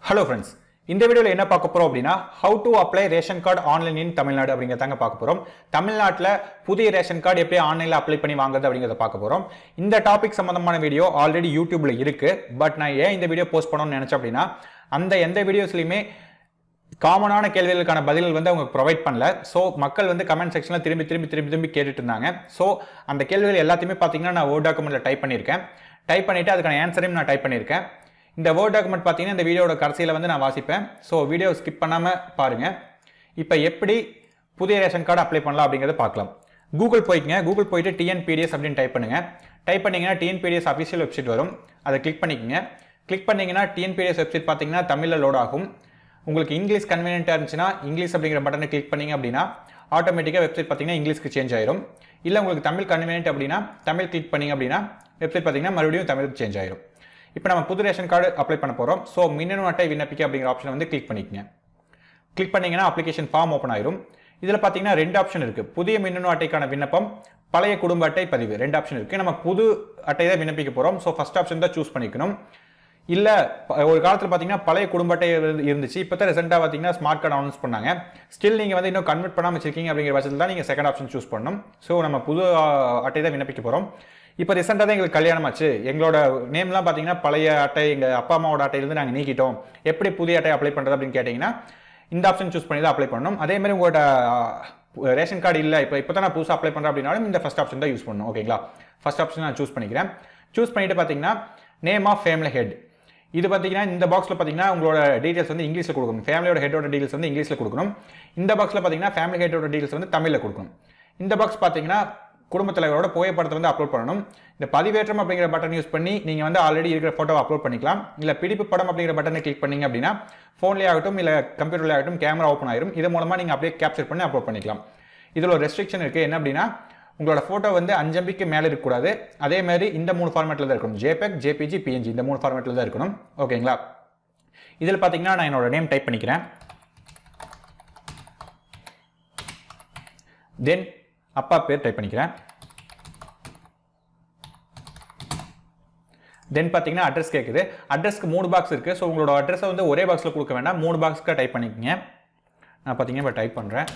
hello friends இந்த வீடியோவில் என்ன பார்க்க போறோம் அப்படின்னா how to apply ration card online in Tamil Nadu அப்படிங்கிறதாங்க பார்க்க போறோம் தமிழ்நாட்டில் புதிய ரேஷன் கார்டு எப்படி ஆன்லைனில் அப்ளை பண்ணி வாங்குறது அப்படிங்கிறத பார்க்க போறோம் இந்த டாபிக் சம்பந்தமான வீடியோ ஆல்ரெடி யூடியூப்ல இருக்கு பட் நான் ஏன் இந்த வீடியோ போஸ்ட் பண்ணணும்னு நினைச்சேன் அப்படின்னா அந்த எந்த வீடியோஸ்லையுமே காமனான கேள்விகளுக்கான பதில்கள் வந்து அவங்க ப்ரொவைட் பண்ணல ஸோ மக்கள் வந்து கமெண்ட் செக்ஷனில் திரும்பி திரும்பி திரும்பி திரும்பி கேட்டுட்டு இருந்தாங்க ஸோ அந்த கேள்விகள் எல்லாத்தையுமே பார்த்தீங்கன்னா நான் வேர்ட் டாக்குமெண்ட்டில் டைப் பண்ணியிருக்கேன் டைப் பண்ணிவிட்டு அதுக்கான ஆன்சரையும் நான் டைப் பண்ணியிருக்கேன் இந்த வேர்ட் டாக்குமெண்ட் பார்த்தீங்கன்னா இந்த வீடியோட கடைசியில் வந்து நான் வாசிப்பேன் ஸோ வீடியோ ஸ்கிப் பண்ணாமல் பாருங்கள் இப்போ எப்படி புதிய ரேஷன் கார்டு அப்ளை பண்ணலாம் அப்படிங்கிறத பார்க்கலாம் கூகுள் போய்க்குங்க கூகுள் போயிட்டு டிஎன்பிடிஎஸ் அப்படின்னு டைப் பண்ணுங்க டைப் பண்ணீங்கன்னா டிஎன்பிடிஎஸ் அஃபிஷியல் வெப்சைட் வரும் அதை கிளிக் பண்ணிக்கங்க கிளிக் பண்ணீங்கன்னா டிஎன்பிடிஎஸ் வெப்சைட் பார்த்தீங்கன்னா தமிழில் லோட் ஆகும் உங்களுக்கு இங்கிலீஷ் கன்வீனியன்ட்டாக இருந்துச்சுன்னா இங்கிலீஷ் அப்படிங்கிற பட்டனை கிளிக் பண்ணீங்க அப்படின்னா ஆட்டோமேட்டிக்காக வெப்சைட் பார்த்தீங்கன்னா இங்கிலீஷ்க்கு சேஞ்ச் ஆயிரும் இல்லை உங்களுக்கு தமிழ் கன்வீனியன்ட் அப்படின்னா தமிழ் கிளிக் பண்ணீங்க அப்படின்னா வெப்சைட் பார்த்தீங்கன்னா மறுபடியும் தமிழுக்கு சேஞ்ச் ஆயிரும் இப்போ நம்ம புது ரேஷன் கார்டு அப்ளை பண்ண போகிறோம் ஸோ மின்னணு அட்டை விண்ணப்பிக்க அப்படிங்கிற ஆப்ஷனை வந்து கிளிக் பண்ணிக்கங்க கிளிக் பண்ணீங்கன்னா அப்ளிகேஷன் ஃபார்ம் ஓப்பன் ஆயிரும் இதில் பார்த்தீங்கன்னா ரெண்டு ஆப்ஷன் இருக்குது புதிய மின்னணு அட்டைக்கான விண்ணப்பம் பழைய குடும்ப அட்டை பதிவு ரெண்டு ஆப்ஷன் இருக்குது நம்ம புது அட்டை தான் விண்ணப்பிக்க போகிறோம் ஸோ ஃபஸ்ட் ஆப்ஷன் தான் சூஸ் பண்ணிக்கணும் இல்லை ஒரு காலத்தில் பார்த்தீங்கன்னா பழைய குடும்ப அட்டை இருந்து- இருந்துச்சு இப்போ தான் ரிசெண்டாக பார்த்தீங்கன்னா ஸ்மார்ட் கார்டு அனௌன்ஸ் பண்ணாங்க ஸ்டில் நீங்கள் வந்து இன்னும் கன்வெர்ட் பண்ணாமல் வச்சிருக்கீங்க அப்படிங்கிற பட்சத்தில் தான் நீங்கள் செகண்ட் ஆப்ஷன் சூஸ் பண்ணணும் ஸோ நம்ம புது அஹ், அட்டை தான் விண்ணப்பிக்க போகிறோம் இப்போ ரீசெண்டாக தான் எங்களுக்கு கல்யாணம் ஆச்சு எங்களோட நேம்லாம் பார்த்தீங்கன்னா பழைய அட்டை எங்கள் அப்பா அம்மாவோட அட்டையிலேருந்து நாங்கள் நீக்கிட்டோம் எப்படி புதிய அட்டை அப்ளை பண்ணுறது அப்படின்னு கேட்டிங்கன்னா இந்த ஆப்ஷன் சூஸ் பண்ணி தான் அப்ளை பண்ணணும் அதே மாதிரி உங்களோட அஹ், ரேஷன் கார்டு இல்லை இப்போ இப்போ தான் நான் புதுசாக அப்ளை பண்ணுறேன் அப்படின்னாலும் இந்த ஃபஸ்ட் ஆப்ஷன் தான் யூஸ் பண்ணணும் ஓகேங்களா ஃபஸ்ட் ஆப்ஷன் நான் சூஸ் பண்ணிக்கிறேன் சூஸ் பண்ணிட்டு பார்த்தீங்கன்னா நேம் ஆஃப் ஃபேமிலி ஹெட் இது பார்த்தீங்கன்னா இந்த பாக்ஸில் பார்த்தீங்கன்னா உங்களோட டீடைல்ஸ் வந்து இங்கிலீஷில் கொடுக்கணும் ஃபேமிலியோட ஹெட்டோட டீடைல்ஸ் வந்து இங்கிலீஷில் கொடுக்கணும் இந்த பாக்ஸில் பார்த்தீங்கன்னா ஃபேமிலி ஹெட்டோட டீடைல்ஸ் வந்து தமிழில் கொடுக்கணும் இந்த பாக்ஸ் பார்த்தீங்கன்னா குடும்பத் தலைவரோட புகைப்படத்தை வந்து அப்லோட் பண்ணணும் இந்த பதிவேற்றம் அப்படிங்கிற பட்டன் யூஸ் பண்ணி நீங்கள் வந்து ஆல்ரெடி இருக்கிற ஃபோட்டோ அப்லோட் பண்ணிக்கலாம் இல்லை பிடிப்பு படம் அப்படிங்கிற பட்டனை கிளிக் பண்ணீங்க அப்படின்னா ஃபோன்லேயே ஆகட்டும் இல்லை கம்ப்யூட்டர்லேயே ஆகட்டும் கேமரா ஓப்பன் ஆயிரும் இது மூலமாக நீங்கள் அப்படியே கேப்சர் பண்ணி அப்லோட் பண்ணிக்கலாம் இதில் ஒரு ரெஸ்ட்ரிக்ஷன் இருக்குது என்ன அப்படின்னா உங்களோட ஃபோட்டோ வந்து அஞ்சு எம்பிக்கு மேலே இருக்கக்கூடாது அதே மாதிரி இந்த மூணு ஃபார்மேட்டில் தான் இருக்கணும் ஜேபெக் ஜேபிஜி பிஎன்ஜி இந்த மூணு ஃபார்மேட்டில் தான் இருக்கணும் ஓகேங்களா இதில் பார்த்தீங்கன்னா நான் என்னோட நேம் டைப் பண்ணிக்கிறேன் தென் அப்பா பேர் டைப் பண்ணிக்கிறேன் தென் பார்த்தீங்கன்னா அட்ரஸ் கேட்குது அட்ரஸ்க்கு மூணு பாக்ஸ் இருக்குது ஸோ உங்களோட அட்ரஸை வந்து ஒரே பாக்ஸில் கொடுக்க வேண்டாம் மூணு பாக்ஸ்க்கு டைப் பண்ணிக்கங்க நான் பார்த்தீங்கன்னா இப்போ டைப் பண்ணுறேன்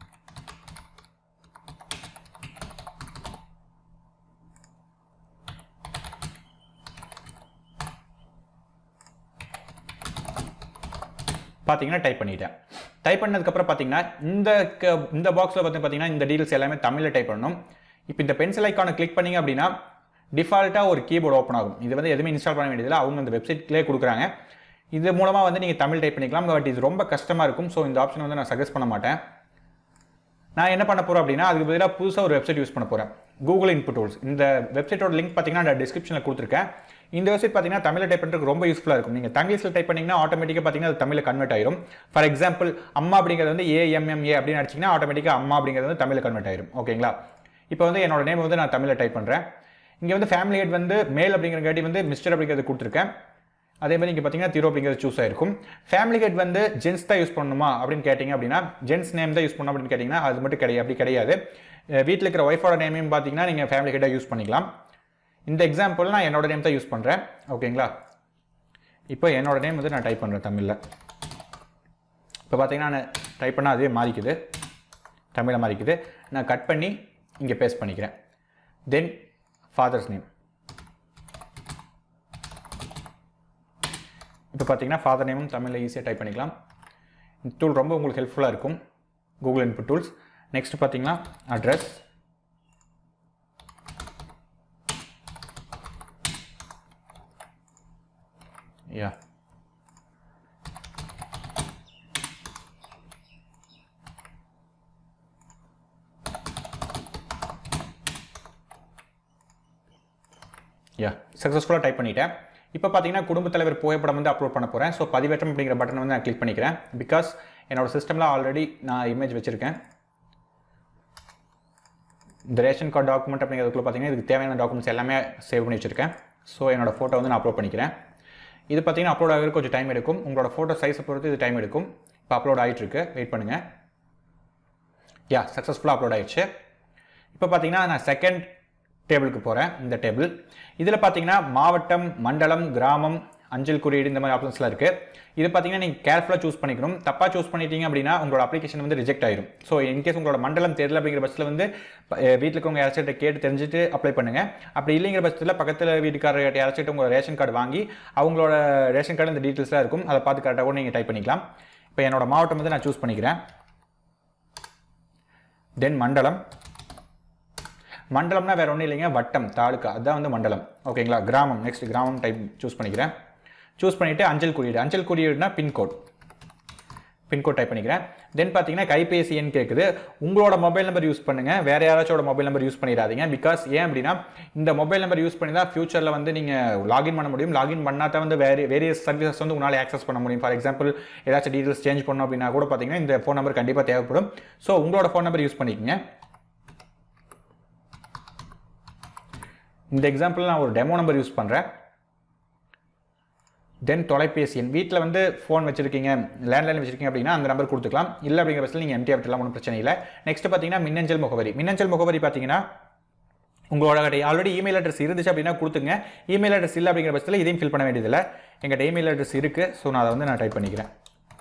பார்த்தீங்கன்னா டைப் பண்ணிட்டேன் டைப் பண்ணதுக்கப்புறம் பார்த்தீங்கன்னா இந்த க- இந்த பாக்ஸில் வந்து பார்த்தீங்கன்னா இந்த டீல்ஸ் எல்லாமே தமிழில் டைப் பண்ணணும் இப்போ இந்த பென்சில் ஐக்கானை கிளிக் பண்ணீங்க அப்படின்னா டிஃபால்ட்டாக ஒரு கீபோர்டு ஓப்பன் ஆகும் இது வந்து எதுவுமே இன்ஸ்டால் பண்ண வேண்டியதில்லை அவங்க அந்த வெப்சைட்லேயே கொடுக்குறாங்க இது மூலமாக வந்து நீங்கள் தமிழ் டைப் பண்ணிக்கலாம் பட் இது ரொம்ப கஷ்டமாக இருக்கும் ஸோ இந்த ஆப்ஷன் வந்து நான் சஜஸ்ட் பண்ண மாட்டேன் நான் என்ன பண்ண போகிறேன் அப்படின்னா அதுக்கு பதிலாக புதுசாக ஒரு வெப்சைட் யூஸ் பண்ண போகிறேன் கூகுள் இன்புட் டூல்ஸ் இந்த வெப்சைட்டோட லிங்க் பார்த்தீங்கன்னா நான் டிஸ்கிரிப்ஷனில் கொடுத்துருக்கேன் இந்த வெப்சைட் பார்த்தீங்கன்னா தமிழில் டைப் பண்ணுறதுக்கு ரொம்ப யூஸ்ஃபுல்லாக இருக்கும் நீங்கள் தங்கிலீஷில் டைப் பண்ணிங்கன்னா ஆட்டோமேட்டிக்காக பார்த்தீங்கன்னா அது தமிழில் கன்வெர்ட் ஆயிரும் ஃபார் எக்ஸாம்பிள் அம்மா அப்படிங்கிறது வந்து ஏஎம்எம்ஏ அப்படின்னு அடிச்சிங்கன்னா ஆட்டோமேட்டிக்காக அம்மா அப்படிங்கிறது வந்து தமிழில் கன்வெர்ட் ஆயிரும் ஓகேங்களா இப்போ வந்து என்னோட நேம் வந்து நான் தமிழில் டைப் பண்ணுறேன் இங்கே வந்து ஃபேமிலி ஹெட் வந்து மேல் அப்படிங்கிறங்காட்டி வந்து மிஸ்டர் அப்படிங்கிறது கொடுத்துருக்கேன் அதே மாதிரி இங்கே பார்த்தீங்கன்னா தீரோ அப்படிங்கிறது சூஸ் ஆயிருக்கும் ஃபேமிலி ஹெட் வந்து ஜென்ஸ் தான் யூஸ் பண்ணணுமா அப்படின்னு கேட்டிங்க அப்படின்னா ஜென்ஸ் நேம் தான் யூஸ் பண்ணணும் அப்படின்னு கேட்டிங்கன்னா அது மட்டும் கிடையாது அப்படி கிடையாது வீட்டில் இருக்கிற ஒய்ஃபோட நேமையும் பார்த்தீங்கன்னா நீங்கள் ஃபேமிலி ஹெட்டாக யூஸ் பண்ணிக்கலாம் இந்த எக்ஸாம்பிள் நான் என்னோட நேம் தான் யூஸ் பண்ணுறேன் ஓகேங்களா இப்போ என்னோட நேம் வந்து நான் டைப் பண்ணுறேன் தமிழில் இப்போ பார்த்தீங்கன்னா நான் டைப் பண்ணால் அதுவே மாறிக்குது தமிழில் மாறிக்குது நான் கட் பண்ணி இங்கே பேஸ்ட் பண்ணிக்கிறேன் தென் ஃபாதர்ஸ் நேம் இப்போ பார்த்தீங்கன்னா ஃபாதர் நேமும் தமிழில் ஈஸியாக டைப் பண்ணிக்கலாம் இந்த டூல் ரொம்ப உங்களுக்கு ஹெல்ப்ஃபுல்லாக இருக்கும் கூகுள் இன்புட் டூல்ஸ் நெக்ஸ்ட் பார்த்தீங்கன்னா அட்ரஸ் யா யா சக்ஸஸ்ஃபுல்லாக டைப் பண்ணிட்டேன் இப்போ பார்த்தீங்கன்னா குடும்பத் தலைவர் புகைப்படம் வந்து அப்லோட் பண்ண போகிறேன் ஸோ பதிவேற்றம் அப்படிங்கிற பட்டன் வந்து நான் கிளிக் பண்ணிக்கிறேன் பிகாஸ் என்னோட சிஸ்டமில் ஆல்ரெடி நான் இமேஜ் வச்சுருக்கேன் இந்த ரேஷன் கார்டு டாக்குமெண்ட் அப்படிங்கிறதுக்குள்ள பார்த்தீங்கன்னா இதுக்கு தேவையான டாக்குமெண்ட்ஸ் எல்லாமே சேவ் பண்ணி வச்சுருக்கேன் ஸோ என்னோட ஃபோட்டோ வந்து நான் அப்லோட் பண்ணிக்கிறேன் இது பார்த்தீங்கன்னா அப்லோட் ஆகிறதுக்கு கொஞ்சம் டைம் எடுக்கும் உங்களோட ஃபோட்டோ சைஸை பொறுத்து இது டைம் எடுக்கும் இப்போ அப்லோட் ஆகிட்டு இருக்கு வெயிட் பண்ணுங்கள் யா சக்ஸஸ்ஃபுல்லாக அப்லோட் ஆயிடுச்சு இப்போ பார்த்தீங்கன்னா நான் செகண்ட் டேபிளுக்கு போகிறேன் இந்த டேபிள் இதில் பார்த்தீங்கன்னா மாவட்டம் மண்டலம் கிராமம் அஞ்சல் குறியீடு இந்த மாதிரி ஆப்ஷன்ஸ்லாம் இருக்குது இது பார்த்தீங்கன்னா நீங்கள் கேர்ஃபுல்லாக சூஸ் பண்ணிக்கணும் தப்பாக சூஸ் பண்ணிட்டீங்க அப்படின்னா உங்களோட அப்ளிகேஷன் வந்து ரிஜெக்ட் ஆயிரும் ஸோ இன்கேஸ் உங்களோட மண்டலம் தெரியல அப்படிங்கிற பட்சத்தில் வந்து வீட்டில் இருக்கவங்க யாராச்சும் கேட்டு தெரிஞ்சுட்டு அப்ளை பண்ணுங்க அப்படி இல்லைங்கிற பட்சத்தில் பக்கத்தில் வீட்டுக்காரர் யாராச்சும் உங்களோட ரேஷன் கார்டு வாங்கி அவங்களோட ரேஷன் கார்டு இந்த டீட்டெயில்ஸ்லாம் இருக்கும் அதை பார்த்து கரெக்டாக கூட நீங்கள் டைப் பண்ணிக்கலாம் இப்போ என்னோட மாவட்டம் வந்து நான் சூஸ் பண்ணிக்கிறேன் தென் மண்டலம் மண்டலம்னா வேற ஒன்றும் இல்லைங்க வட்டம் தாலுக்கா அதுதான் வந்து மண்டலம் ஓகேங்களா கிராமம் நெக்ஸ்ட் கிராமம் டைப் சூஸ் பண்ணிக்கிறேன் சூஸ் பண்ணிவிட்டு அஞ்சல் குறியீடு அஞ்சல் குறியீடுனா பின்கோட் பின்கோட் டைப் பண்ணிக்கிறேன் தென் பார்த்தீங்கன்னா கைபேசி எண் கேட்குது உங்களோட மொபைல் நம்பர் யூஸ் பண்ணுங்க வேற யாராச்சோட மொபைல் நம்பர் யூஸ் பண்ணிடாதீங்க பிகாஸ் ஏன் அப்படின்னா இந்த மொபைல் நம்பர் யூஸ் பண்ணி தான் ஃபியூச்சரில் வந்து நீங்கள் லாகின் பண்ண முடியும் லாகின் பண்ணால் தான் வந்து வேறு வேரியஸ் சர்வீசஸ் வந்து உங்களால் ஆக்சஸ் பண்ண முடியும் ஃபார் எக்ஸாம்பிள் ஏதாச்சும் டீட்டெயில்ஸ் சேஞ்ச் பண்ணோம் அப்படின்னா கூட பார்த்தீங்கன்னா இந்த ஃபோன் நம்பர் கண்டிப்பாக தேவைப்படும் ஸோ உங்களோட ஃபோன் நம்பர் யூஸ் பண்ணிக்கங்க இந்த எக்ஸாம்பிள் நான் ஒரு டெமோ நம்பர் யூஸ் பண்ணுறேன் தென் தொலைபேசி எண் வீட்டில் வந்து ஃபோன் வச்சிருக்கீங்க லேண்ட்லைன் வச்சிருக்கீங்க அப்படின்னா அந்த நம்பர் கொடுத்துக்கலாம் இல்லை அப்படிங்கிற பட்சத்தில் நீங்கள் எம்டி விட்டுலாம் ஒன்றும் பிரச்சனை இல்லை நெக்ஸ்ட் பார்த்தீங்கன்னா மின்னஞ்சல் முகவரி மின்னஞ்சல் முகவரி பார்த்தீங்கன்னா உங்களோட ஆல்ரெடி இமெயில் அட்ரஸ் இருந்துச்சு அப்படின்னா கொடுத்துங்க இமெயில் அட்ரஸ் இல்லை அப்படிங்கிற பட்சத்தில் இதையும் ஃபில் பண்ண வேண்டியதில்லை எங்கிட்ட இமெயில் அட்ரஸ் இருக்குது ஸோ நான் அதை வந்து நான் டைப் பண்ணிக்கிறேன்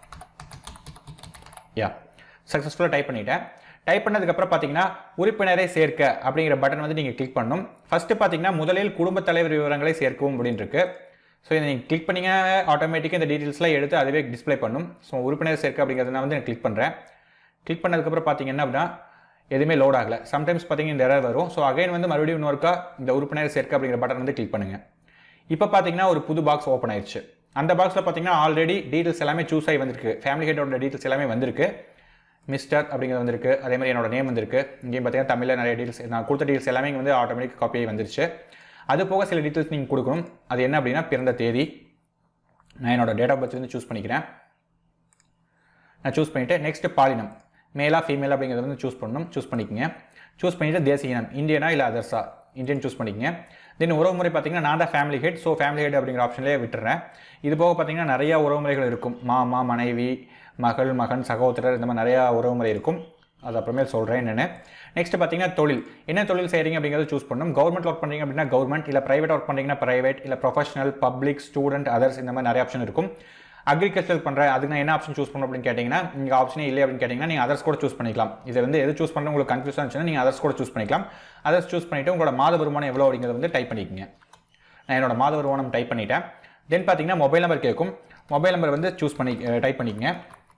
யா சக்ஸஸ்ஃபுல்லாக டைப் பண்ணிட்டேன் டைப் பண்ணதுக்கப்புறம் பார்த்தீங்கன்னா உறுப்பினரை சேர்க்க அப்படிங்கிற பட்டன் வந்து நீங்கள் கிளிக் பண்ணணும் ஃபஸ்ட்டு பார்த்தீங்கன்னா முதலில் குடும்பத் தலைவர் விவரங்களை சேர்க்கவும் அப்படின்னு இருக்கு ஸோ இதை நீங்கள் கிளிக் பண்ணிங்க ஆட்டோமேட்டிக்காக இந்த டீட்டெயில்ஸ்லாம் எடுத்து அதுவே டிஸ்ப்ளே பண்ணும் ஸோ உறுப்பினர் சேர்க்க அப்படிங்கிறத நான் வந்து கிளிக் பண்ணுறேன் கிளிக் பண்ணதுக்கப்புறம் பார்த்தீங்கன்னா அப்படின்னா எதுவுமே லோட் ஆகலை சம்டைம்ஸ் பார்த்தீங்கன்னா இந்த எரர் வரும் ஸோ அகைன் வந்து மறுபடியும் இன்னொருக்கா இந்த உறுப்பினர் சேர்க்க அப்படிங்கிற பட்டன் வந்து கிளிக் பண்ணுங்கள் இப்போ பார்த்தீங்கன்னா ஒரு புது பாக்ஸ் ஓப்பன் ஆயிடுச்சு அந்த பாக்ஸில் பார்த்தீங்கன்னா ஆல்ரெடி டீட்டெயில்ஸ் எல்லாமே சூஸ் ஆகி வந்திருக்கு ஃபேமிலி ஹெட்டோட டீட்டெயில்ஸ் எல்லாமே வந்திருக்கு மிஸ்டர் அப்படிங்கிறது வந்திருக்கு அதே மாதிரி என்னோட நேம் வந்திருக்கு இங்கேயும் பார்த்தீங்கன்னா தமிழில் நிறைய டீல்ஸ் நான் கொடுத்த டீல்ஸ் எல்லாமே இங்கே வந்து ஆட்டோமேட்டிக் காப்பி ஆகி வந்துருச்சு அது போக சில டீட்டெயில்ஸ் நீங்கள் கொடுக்கணும் அது என்ன அப்படின்னா பிறந்த தேதி நான் என்னோட டேட் ஆஃப் பர்த் வந்து சூஸ் பண்ணிக்கிறேன் நான் சூஸ் பண்ணிவிட்டு நெக்ஸ்ட் பாலினம் மேலா ஃபீமேல் அப்படிங்கிறத வந்து சூஸ் பண்ணணும் சூஸ் பண்ணிக்கங்க சூஸ் பண்ணிவிட்டு தேசிய இனம் இந்தியனா இல்லை அதர்ஸா இந்தியன் சூஸ் பண்ணிக்கங்க தென் உறவுமுறை பார்த்தீங்கன்னா நான் தான் family head so family head அப்படிங்கிற ஆப்ஷன்லேயே விட்டுறேன் இது போக பார்த்தீங்கன்னா நிறைய உறவுமுறைகள் இருக்கும் மாமா மனைவி மகள் மகன் சகோதரர் இந்த மாதிரி நிறையா உறவுமுறை இருக்கும் அது அப்புறமே சொல்கிறேன் என்னென்னு நெக்ஸ்ட் பார்த்தீங்கன்னா தொழில் என்ன தொழில் செய்கிறீங்க அப்படிங்கிறத சூஸ் பண்ணணும் கவர்மெண்ட் ஒர்க் பண்ணுறீங்க அப்படின்னா கவர்மெண்ட் இல்லை ப்ரைவேட் ஒர்க் பண்ணுறீங்கன்னா ப்ரைவேட் இல்லை ப்ரொஃபஷனல் பப்ளிக் ஸ்டூடெண்ட் அதர்ஸ் இந்த மாதிரி நிறைய ஆப்ஷன் இருக்கும் அக்ரிகல்ச்சர் பண்ணுறேன் அதுக்கு நான் என்ன ஆப்ஷன் சூஸ் பண்ணணும் அப்படின்னு கேட்டிங்கன்னா நீங்கள் ஆப்ஷனே இல்லை அப்படின்னு கேட்டிங்கன்னா நீங்கள் அதர்ஸ் கூட சூஸ் பண்ணிக்கலாம் இதை வந்து எது சூஸ் பண்ணணும் உங்களுக்கு கன்ஃபியூஸாக இருந்துச்சுன்னா நீங்கள் அதர்ஸ் கூட சூஸ் பண்ணிக்கலாம் அதர்ஸ் சூஸ் பண்ணிவிட்டு உங்களோட மாத வருமானம் எவ்வளோ அப்படிங்கிறத வந்து டைப் பண்ணிக்கங்க நான் என்னோட மாத வருமானம் டைப் பண்ணிட்டேன் தென் பார்த்தீங்கன்னா மொபைல் நம்பர் கேட்கும் மொபைல் நம்பர் வந்து சூஸ் பண்ணி டைப் பண்ணிக்கங்க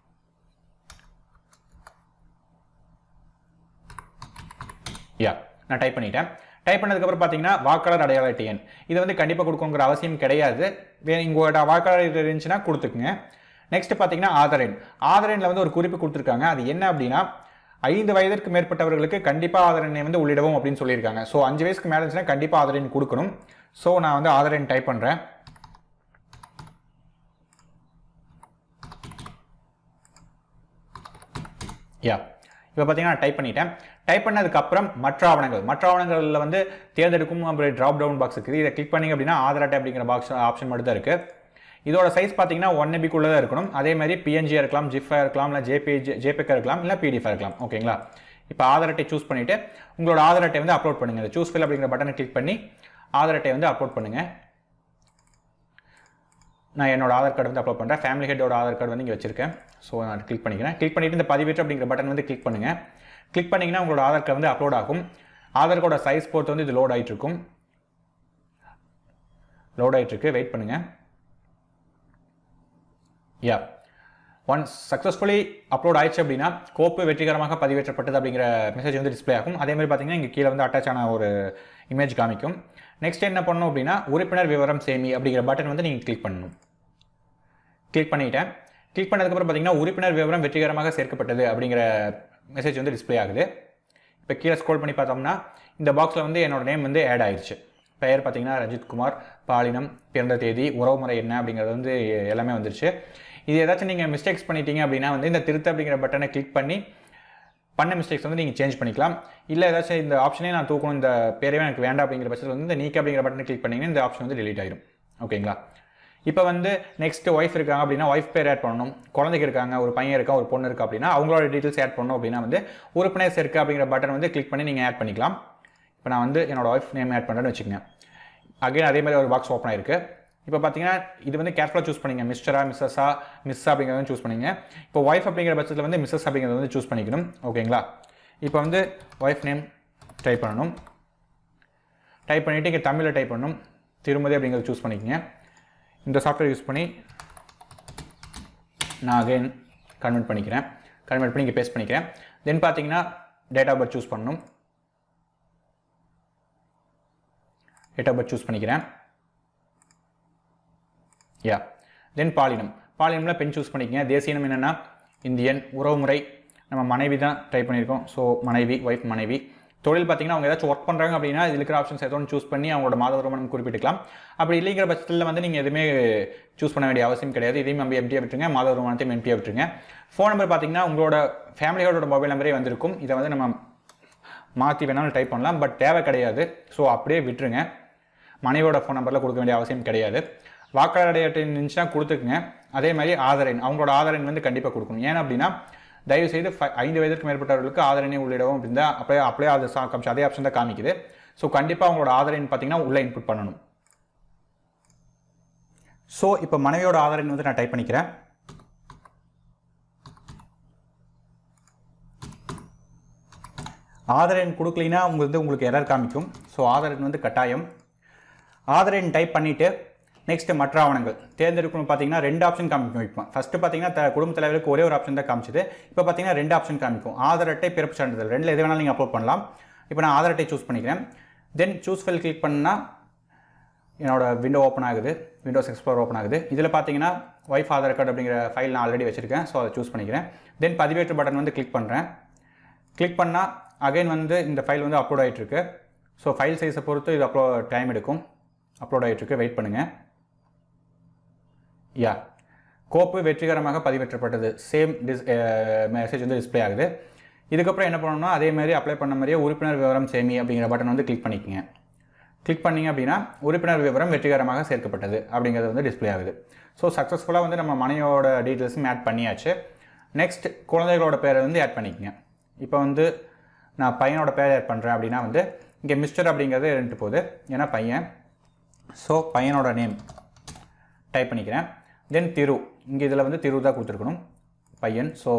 யா நான் டைப் பண்ணிட்டேன் டைப் பண்ணதுக்கப்புறம் பார்த்தீங்கன்னா வாக்காளர் அடையாள அட்டை எண் இது வந்து கண்டிப்பாக கொடுக்கணுங்கிற அவசியம் கிடையாது வே உங்களோட வாக்காளர் இது இருந்துச்சுன்னா கொடுத்துக்குங்க நெக்ஸ்ட் பார்த்தீங்கன்னா ஆதார் எண் ஆதார் எண்ணில் வந்து ஒரு குறிப்பு கொடுத்துருக்காங்க அது என்ன அப்படின்னா ஐந்து வயதிற்கு மேற்பட்டவர்களுக்கு கண்டிப்பாக ஆதார் எண்ணை வந்து உள்ளிடவும் அப்படின்னு சொல்லியிருக்காங்க ஸோ அஞ்சு வயசுக்கு மேலே இருந்துச்சுன்னா கண்டிப்பாக ஆதார் எண் கொடுக்கணும் ஸோ நான் வந்து ஆதார் எண் டைப் பண்ணுறேன் யா இப்போ பார்த்தீங்கன்னா டைப் பண்ணிட்டேன் டைப் பண்ணதுக்கப்புறம் மற்ற ஆவணங்கள் மற்ற ஆவணங்களில் வந்து தேர்ந்தெடுக்கும் அப்படி ட்ராப் டவுன் பாக்ஸ் இருக்குது இதை கிளிக் பண்ணிங்க அப்படின்னா ஆதார் அட்டை அப்படிங்கிற பாக்ஸ் ஆப்ஷன் மட்டும் தான் இருக்குது இதோட சைஸ் பார்த்தீங்கன்னா ஒன் எபிக்குள்ளே தான் இருக்கணும் அதே மாதிரி பிஎன்ஜியாக இருக்கலாம் ஜிஃபாக இருக்கலாம் இல்லை ஜேபிஜி ஜேபிக்காக இருக்கலாம் இல்லை பிடிஎஃபாக இருக்கலாம் ஓகேங்களா இப்போ ஆதார் அட்டை சூஸ் பண்ணிவிட்டு உங்களோட ஆதார் அட்டை வந்து அப்லோட் பண்ணுங்கள் இந்த சூஸ் ஃபில் அப்படிங்கிற பட்டனை கிளிக் பண்ணி ஆதார் அட்டை வந்து அப்லோட் பண்ணுங்கள் நான் என்னோட ஆதார் கார்டு வந்து அப்லோட் பண்ணுறேன் ஃபேமிலி ஹெட்டோட ஆதார் கார்டு வந்து இங்கே வச்சிருக்கேன் ஸோ நான் கிளிக் பண்ணிக்கிறேன் கிளிக் பண்ணிவிட்டு இந்த பதிவேற்று அப்படிங்கிற பட்டன் வந்து கிளிக் பண்ணுங்கள் கிளிக் பண்ணிங்கன்னா உங்களோட ஆதார் கார்டு வந்து அப்லோட் ஆகும் ஆதார் கார்டோட சைஸ் பொறுத்து வந்து இது லோட் ஆகிட்டு இருக்கும் லோட் ஆகிட்டு இருக்கு வெயிட் பண்ணுங்கள் யா ஒன்ஸ் சக்ஸஸ்ஃபுல்லி அப்லோட் ஆயிடுச்சு அப்படின்னா கோப்பு வெற்றிகரமாக பதிவேற்றப்பட்டது அப்படிங்கிற மெசேஜ் வந்து டிஸ்ப்ளே ஆகும் அதே மாதிரி பார்த்தீங்கன்னா இங்கே கீழே வந்து அட்டாச் ஆன ஒரு இமேஜ் காமிக்கும் நெக்ஸ்ட் என்ன பண்ணணும் அப்படின்னா உறுப்பினர் விவரம் சேமி அப்படிங்கிற பட்டன் வந்து நீங்கள் கிளிக் பண்ணணும் கிளிக் பண்ணிட்டேன் கிளிக் பண்ணதுக்கப்புறம் பார்த்தீங்கன்னா உறுப்பினர் விவரம் வெற்றிகரமாக சேர்க்கப்பட்டது அப்படிங்கிற மெசேஜ் வந்து டிஸ்ப்ளே ஆகுது இப்போ கீழே ஸ்க்ரோல் பண்ணி பார்த்தோம்னா இந்த பாக்ஸில் வந்து என்னோட நேம் வந்து ஆட் ஆயிடுச்சு பெயர் பார்த்தீங்கன்னா ரஞ்சித் குமார் பாலினம் பிறந்த தேதி உறவுமுறை என்ன அப்படிங்கிறது வந்து எல்லாமே வந்துருச்சு இது ஏதாச்சும் நீங்கள் மிஸ்டேக்ஸ் பண்ணிட்டீங்க அப்படின்னா வந்து இந்த திருத்த அப்படிங்கிற பட்டனை கிளிக் பண்ணி பண்ண மிஸ்டேக்ஸ் வந்து நீங்கள் சேஞ்ச் பண்ணிக்கலாம் இல்லை ஏதாச்சும் இந்த ஆப்ஷனே நான் தூக்கணும் இந்த பேரவே எனக்கு வேண்டாம் அப்படிங்கிற பட்சத்தில் வந்து இந்த நீக்க அப்படிங்கிற பட்டனை கிளிக் பண்ணிங்கன்னா இந்த ஆப்ஷன் வந்து delete ஆயிடும் ஓகேங்களா இப்போ வந்து நெக்ஸ்ட் ஒய்ஃப் இருக்காங்க அப்படின்னா ஒய்ஃப் பேர் ஆட் பண்ணணும் குழந்தைக்கு இருக்காங்க ஒரு பையன் இருக்கா ஒரு பொண்ணு இருக்கா அப்படின்னா அவங்களோட டீட்டெயில்ஸ் ஆட் பண்ணணும் அப்படின்னா வந்து உறுப்பினர் சேர்க்க அப்படிங்கிற பட்டன் வந்து கிளிக் பண்ணி நீங்கள் ஆட் பண்ணிக்கலாம் இப்போ நான் வந்து என்னோட ஒய்ஃப் நேம் ஆட் பண்ணுறேன்னு வச்சுக்கோங்க அகைன் அதே மாதிரி ஒரு பாக்ஸ் ஓப்பன் ஆயிருக்கு இப்போ பார்த்தீங்கன்னா இது வந்து கேர்ஃபுல்லாக சூஸ் பண்ணிங்க மிஸ்டரா மிஸ்ஸஸா மிஸ் அப்படிங்கிறத சூஸ் பண்ணிங்க இப்போ ஒய்ஃப் அப்படிங்கிற பட்சத்தில் வந்து மிஸ்ஸஸ் அப்படிங்கிறத வந்து சூஸ் பண்ணிக்கணும் ஓகேங்களா இப்போ வந்து ஒய்ஃப் நேம் டைப் பண்ணணும் டைப் பண்ணிவிட்டு இங்கே தமிழில் டைப் பண்ணணும் திருமதி அப்படிங்கிறத சூஸ் பண்ணிக்கங்க இந்த சாஃப்ட்வேர் யூஸ் பண்ணி நான் அகைன் கன்வெர்ட் பண்ணிக்கிறேன் கன்வெர்ட் பண்ணி இங்கே பேஸ்ட் பண்ணிக்கிறேன் தென் பார்த்தீங்கன்னா டேட் ஆஃப் பர்த் சூஸ் பண்ணணும் டேட் ஆஃப் பர்த் சூஸ் பண்ணிக்கிறேன் யா தென் பாலினம் பாலினமில் பெண் சூஸ் பண்ணிக்கங்க தேசியனம் என்னென்னா இந்தியன் உறவுமுறை நம்ம மனைவி தான் ட்ரை பண்ணியிருக்கோம் ஸோ மனைவி ஒய்ஃப் மனைவி தொழில் பார்த்தீங்கன்னா அவங்க ஏதாச்சும் ஒர்க் பண்ணுறாங்க அப்படின்னா இதில் இருக்கிற ஆப்ஷன்ஸ் ஏதோ ஒன்று சூஸ் பண்ணி அவங்களோட மாத வருமானம் குறிப்பிட்டுக்கலாம் அப்படி இல்லைங்கிற பட்சத்தில் வந்து நீங்கள் எதுவுமே சூஸ் பண்ண வேண்டிய அவசியம் கிடையாது இதையும் நம்ம எம்டியாக விட்டுருங்க மாத வருமானத்தையும் எம்டியாக விட்டுருங்க ஃபோன் நம்பர் பார்த்தீங்கன்னா உங்களோட ஃபேமிலியோட மொபைல் நம்பரே வந்திருக்கும் இதை வந்து நம்ம மாற்றி வேணாலும் டைப் பண்ணலாம் பட் தேவை கிடையாது ஸோ அப்படியே விட்டுருங்க மனைவியோட ஃபோன் நம்பரில் கொடுக்க வேண்டிய அவசியம் கிடையாது வாக்காளர் அடையாட்டை இருந்துச்சுன்னா கொடுத்துக்குங்க அதே மாதிரி ஆதார் எண் அவங்களோட ஆதார் எண் வந்து கண்டிப்பாக கொடுக்கணும் ஏன் அப்படின்னா தயவு செய்து ஃபை ஐந்து வயதிற்கு மேற்பட்டவர்களுக்கு ஆதார் எண்ணை உள்ளிடவும் அப்படின்னு தான் அப்படியே அப்படியே அது சா- காமிச்சு அதே ஆப்ஷன் தான் காமிக்குது ஸோ கண்டிப்பாக அவங்களோட ஆதார் எண் பார்த்தீங்கன்னா உள்ளே இன்புட் பண்ணணும் ஸோ இப்போ மனைவியோட ஆதார் எண் வந்து நான் டைப் பண்ணிக்கிறேன் ஆதார் எண் கொடுக்கலைன்னா உங்களுக்கு வந்து உங்களுக்கு எரர் காமிக்கும் ஸோ ஆதார் எண் வந்து கட்டாயம் ஆதார் எண் டைப் பண்ணிவிட்டு நெக்ஸ்ட் மற்ற ஆவணங்கள் தேர்ந்தெடுக்கணும் பார்த்தீங்கன்னா ரெண்டு ஆப்ஷன் காமிக்கும் இப்போ ஃபஸ்ட்டு பார்த்தீங்கன்னா த குடும்ப தலைவருக்கு ஒரே ஒரு ஆப்ஷன் தான் காமிச்சது இப்போ பார்த்தீங்கன்னா ரெண்டு ஆப்ஷன் காமிக்கும் ஆதார் அட்டை பிறப்பு சான்றிதழ் ரெண்டில் எது வேணாலும் நீங்கள் அப்லோட் பண்ணலாம் இப்போ நான் ஆதார் அட்டை சூஸ் பண்ணிக்கிறேன் தென் சூஸ் ஃபைல் கிளிக் பண்ணால் என்னோட விண்டோ ஓப்பன் ஆகுது விண்டோஸ் எக்ஸ்ப்ளோர் ஓப்பன் ஆகுது இதில் பார்த்தீங்கன்னா ஒய்ஃப் ஆதார் கார்டு அப்படிங்கிற ஃபைல் நான் ஆல்ரெடி வச்சிருக்கேன் ஸோ அதை சூஸ் பண்ணிக்கிறேன் தென் பதிவேற்று பட்டன் வந்து கிளிக் பண்ணுறேன் கிளிக் பண்ணால் அகைன் வந்து இந்த ஃபைல் வந்து அப்லோட் ஆகிட்டு இருக்கு ஸோ ஃபைல் சைஸை பொறுத்து இது அப்லோ டைம் எடுக்கும் அப்லோட் ஆகிட்டு இருக்கு வெயிட் பண்ணுங்கள் யா கோப்பு வெற்றிகரமாக பதிவேற்றப்பட்டது சேம் டிஸ் மெசேஜ் வந்து டிஸ்ப்ளே ஆகுது இதுக்கப்புறம் என்ன பண்ணணும்னா அதே மாதிரி அப்ளை பண்ண மாதிரியே உறுப்பினர் விவரம் சேமி அப்படிங்கிற பட்டன் வந்து கிளிக் பண்ணிக்கங்க கிளிக் பண்ணீங்க அப்படின்னா உறுப்பினர் விவரம் வெற்றிகரமாக சேர்க்கப்பட்டது அப்படிங்கிறது வந்து டிஸ்ப்ளே ஆகுது ஸோ சக்ஸஸ்ஃபுல்லாக வந்து நம்ம மனையோட டீட்டெயில்ஸும் ஆட் பண்ணியாச்சு நெக்ஸ்ட் குழந்தைகளோட பேரை வந்து ஆட் பண்ணிக்கங்க இப்போ வந்து நான் பையனோட பேர் ஆட் பண்ணுறேன் அப்படின்னா வந்து இங்கே மிஸ்டர் அப்படிங்கிறது இருந்துட்டு போகுது ஏன்னா பையன் ஸோ பையனோட நேம் டைப் பண்ணிக்கிறேன் தென் திரு இங்கே இதில் வந்து திரு தான் கொடுத்துருக்கணும் பையன் ஸோ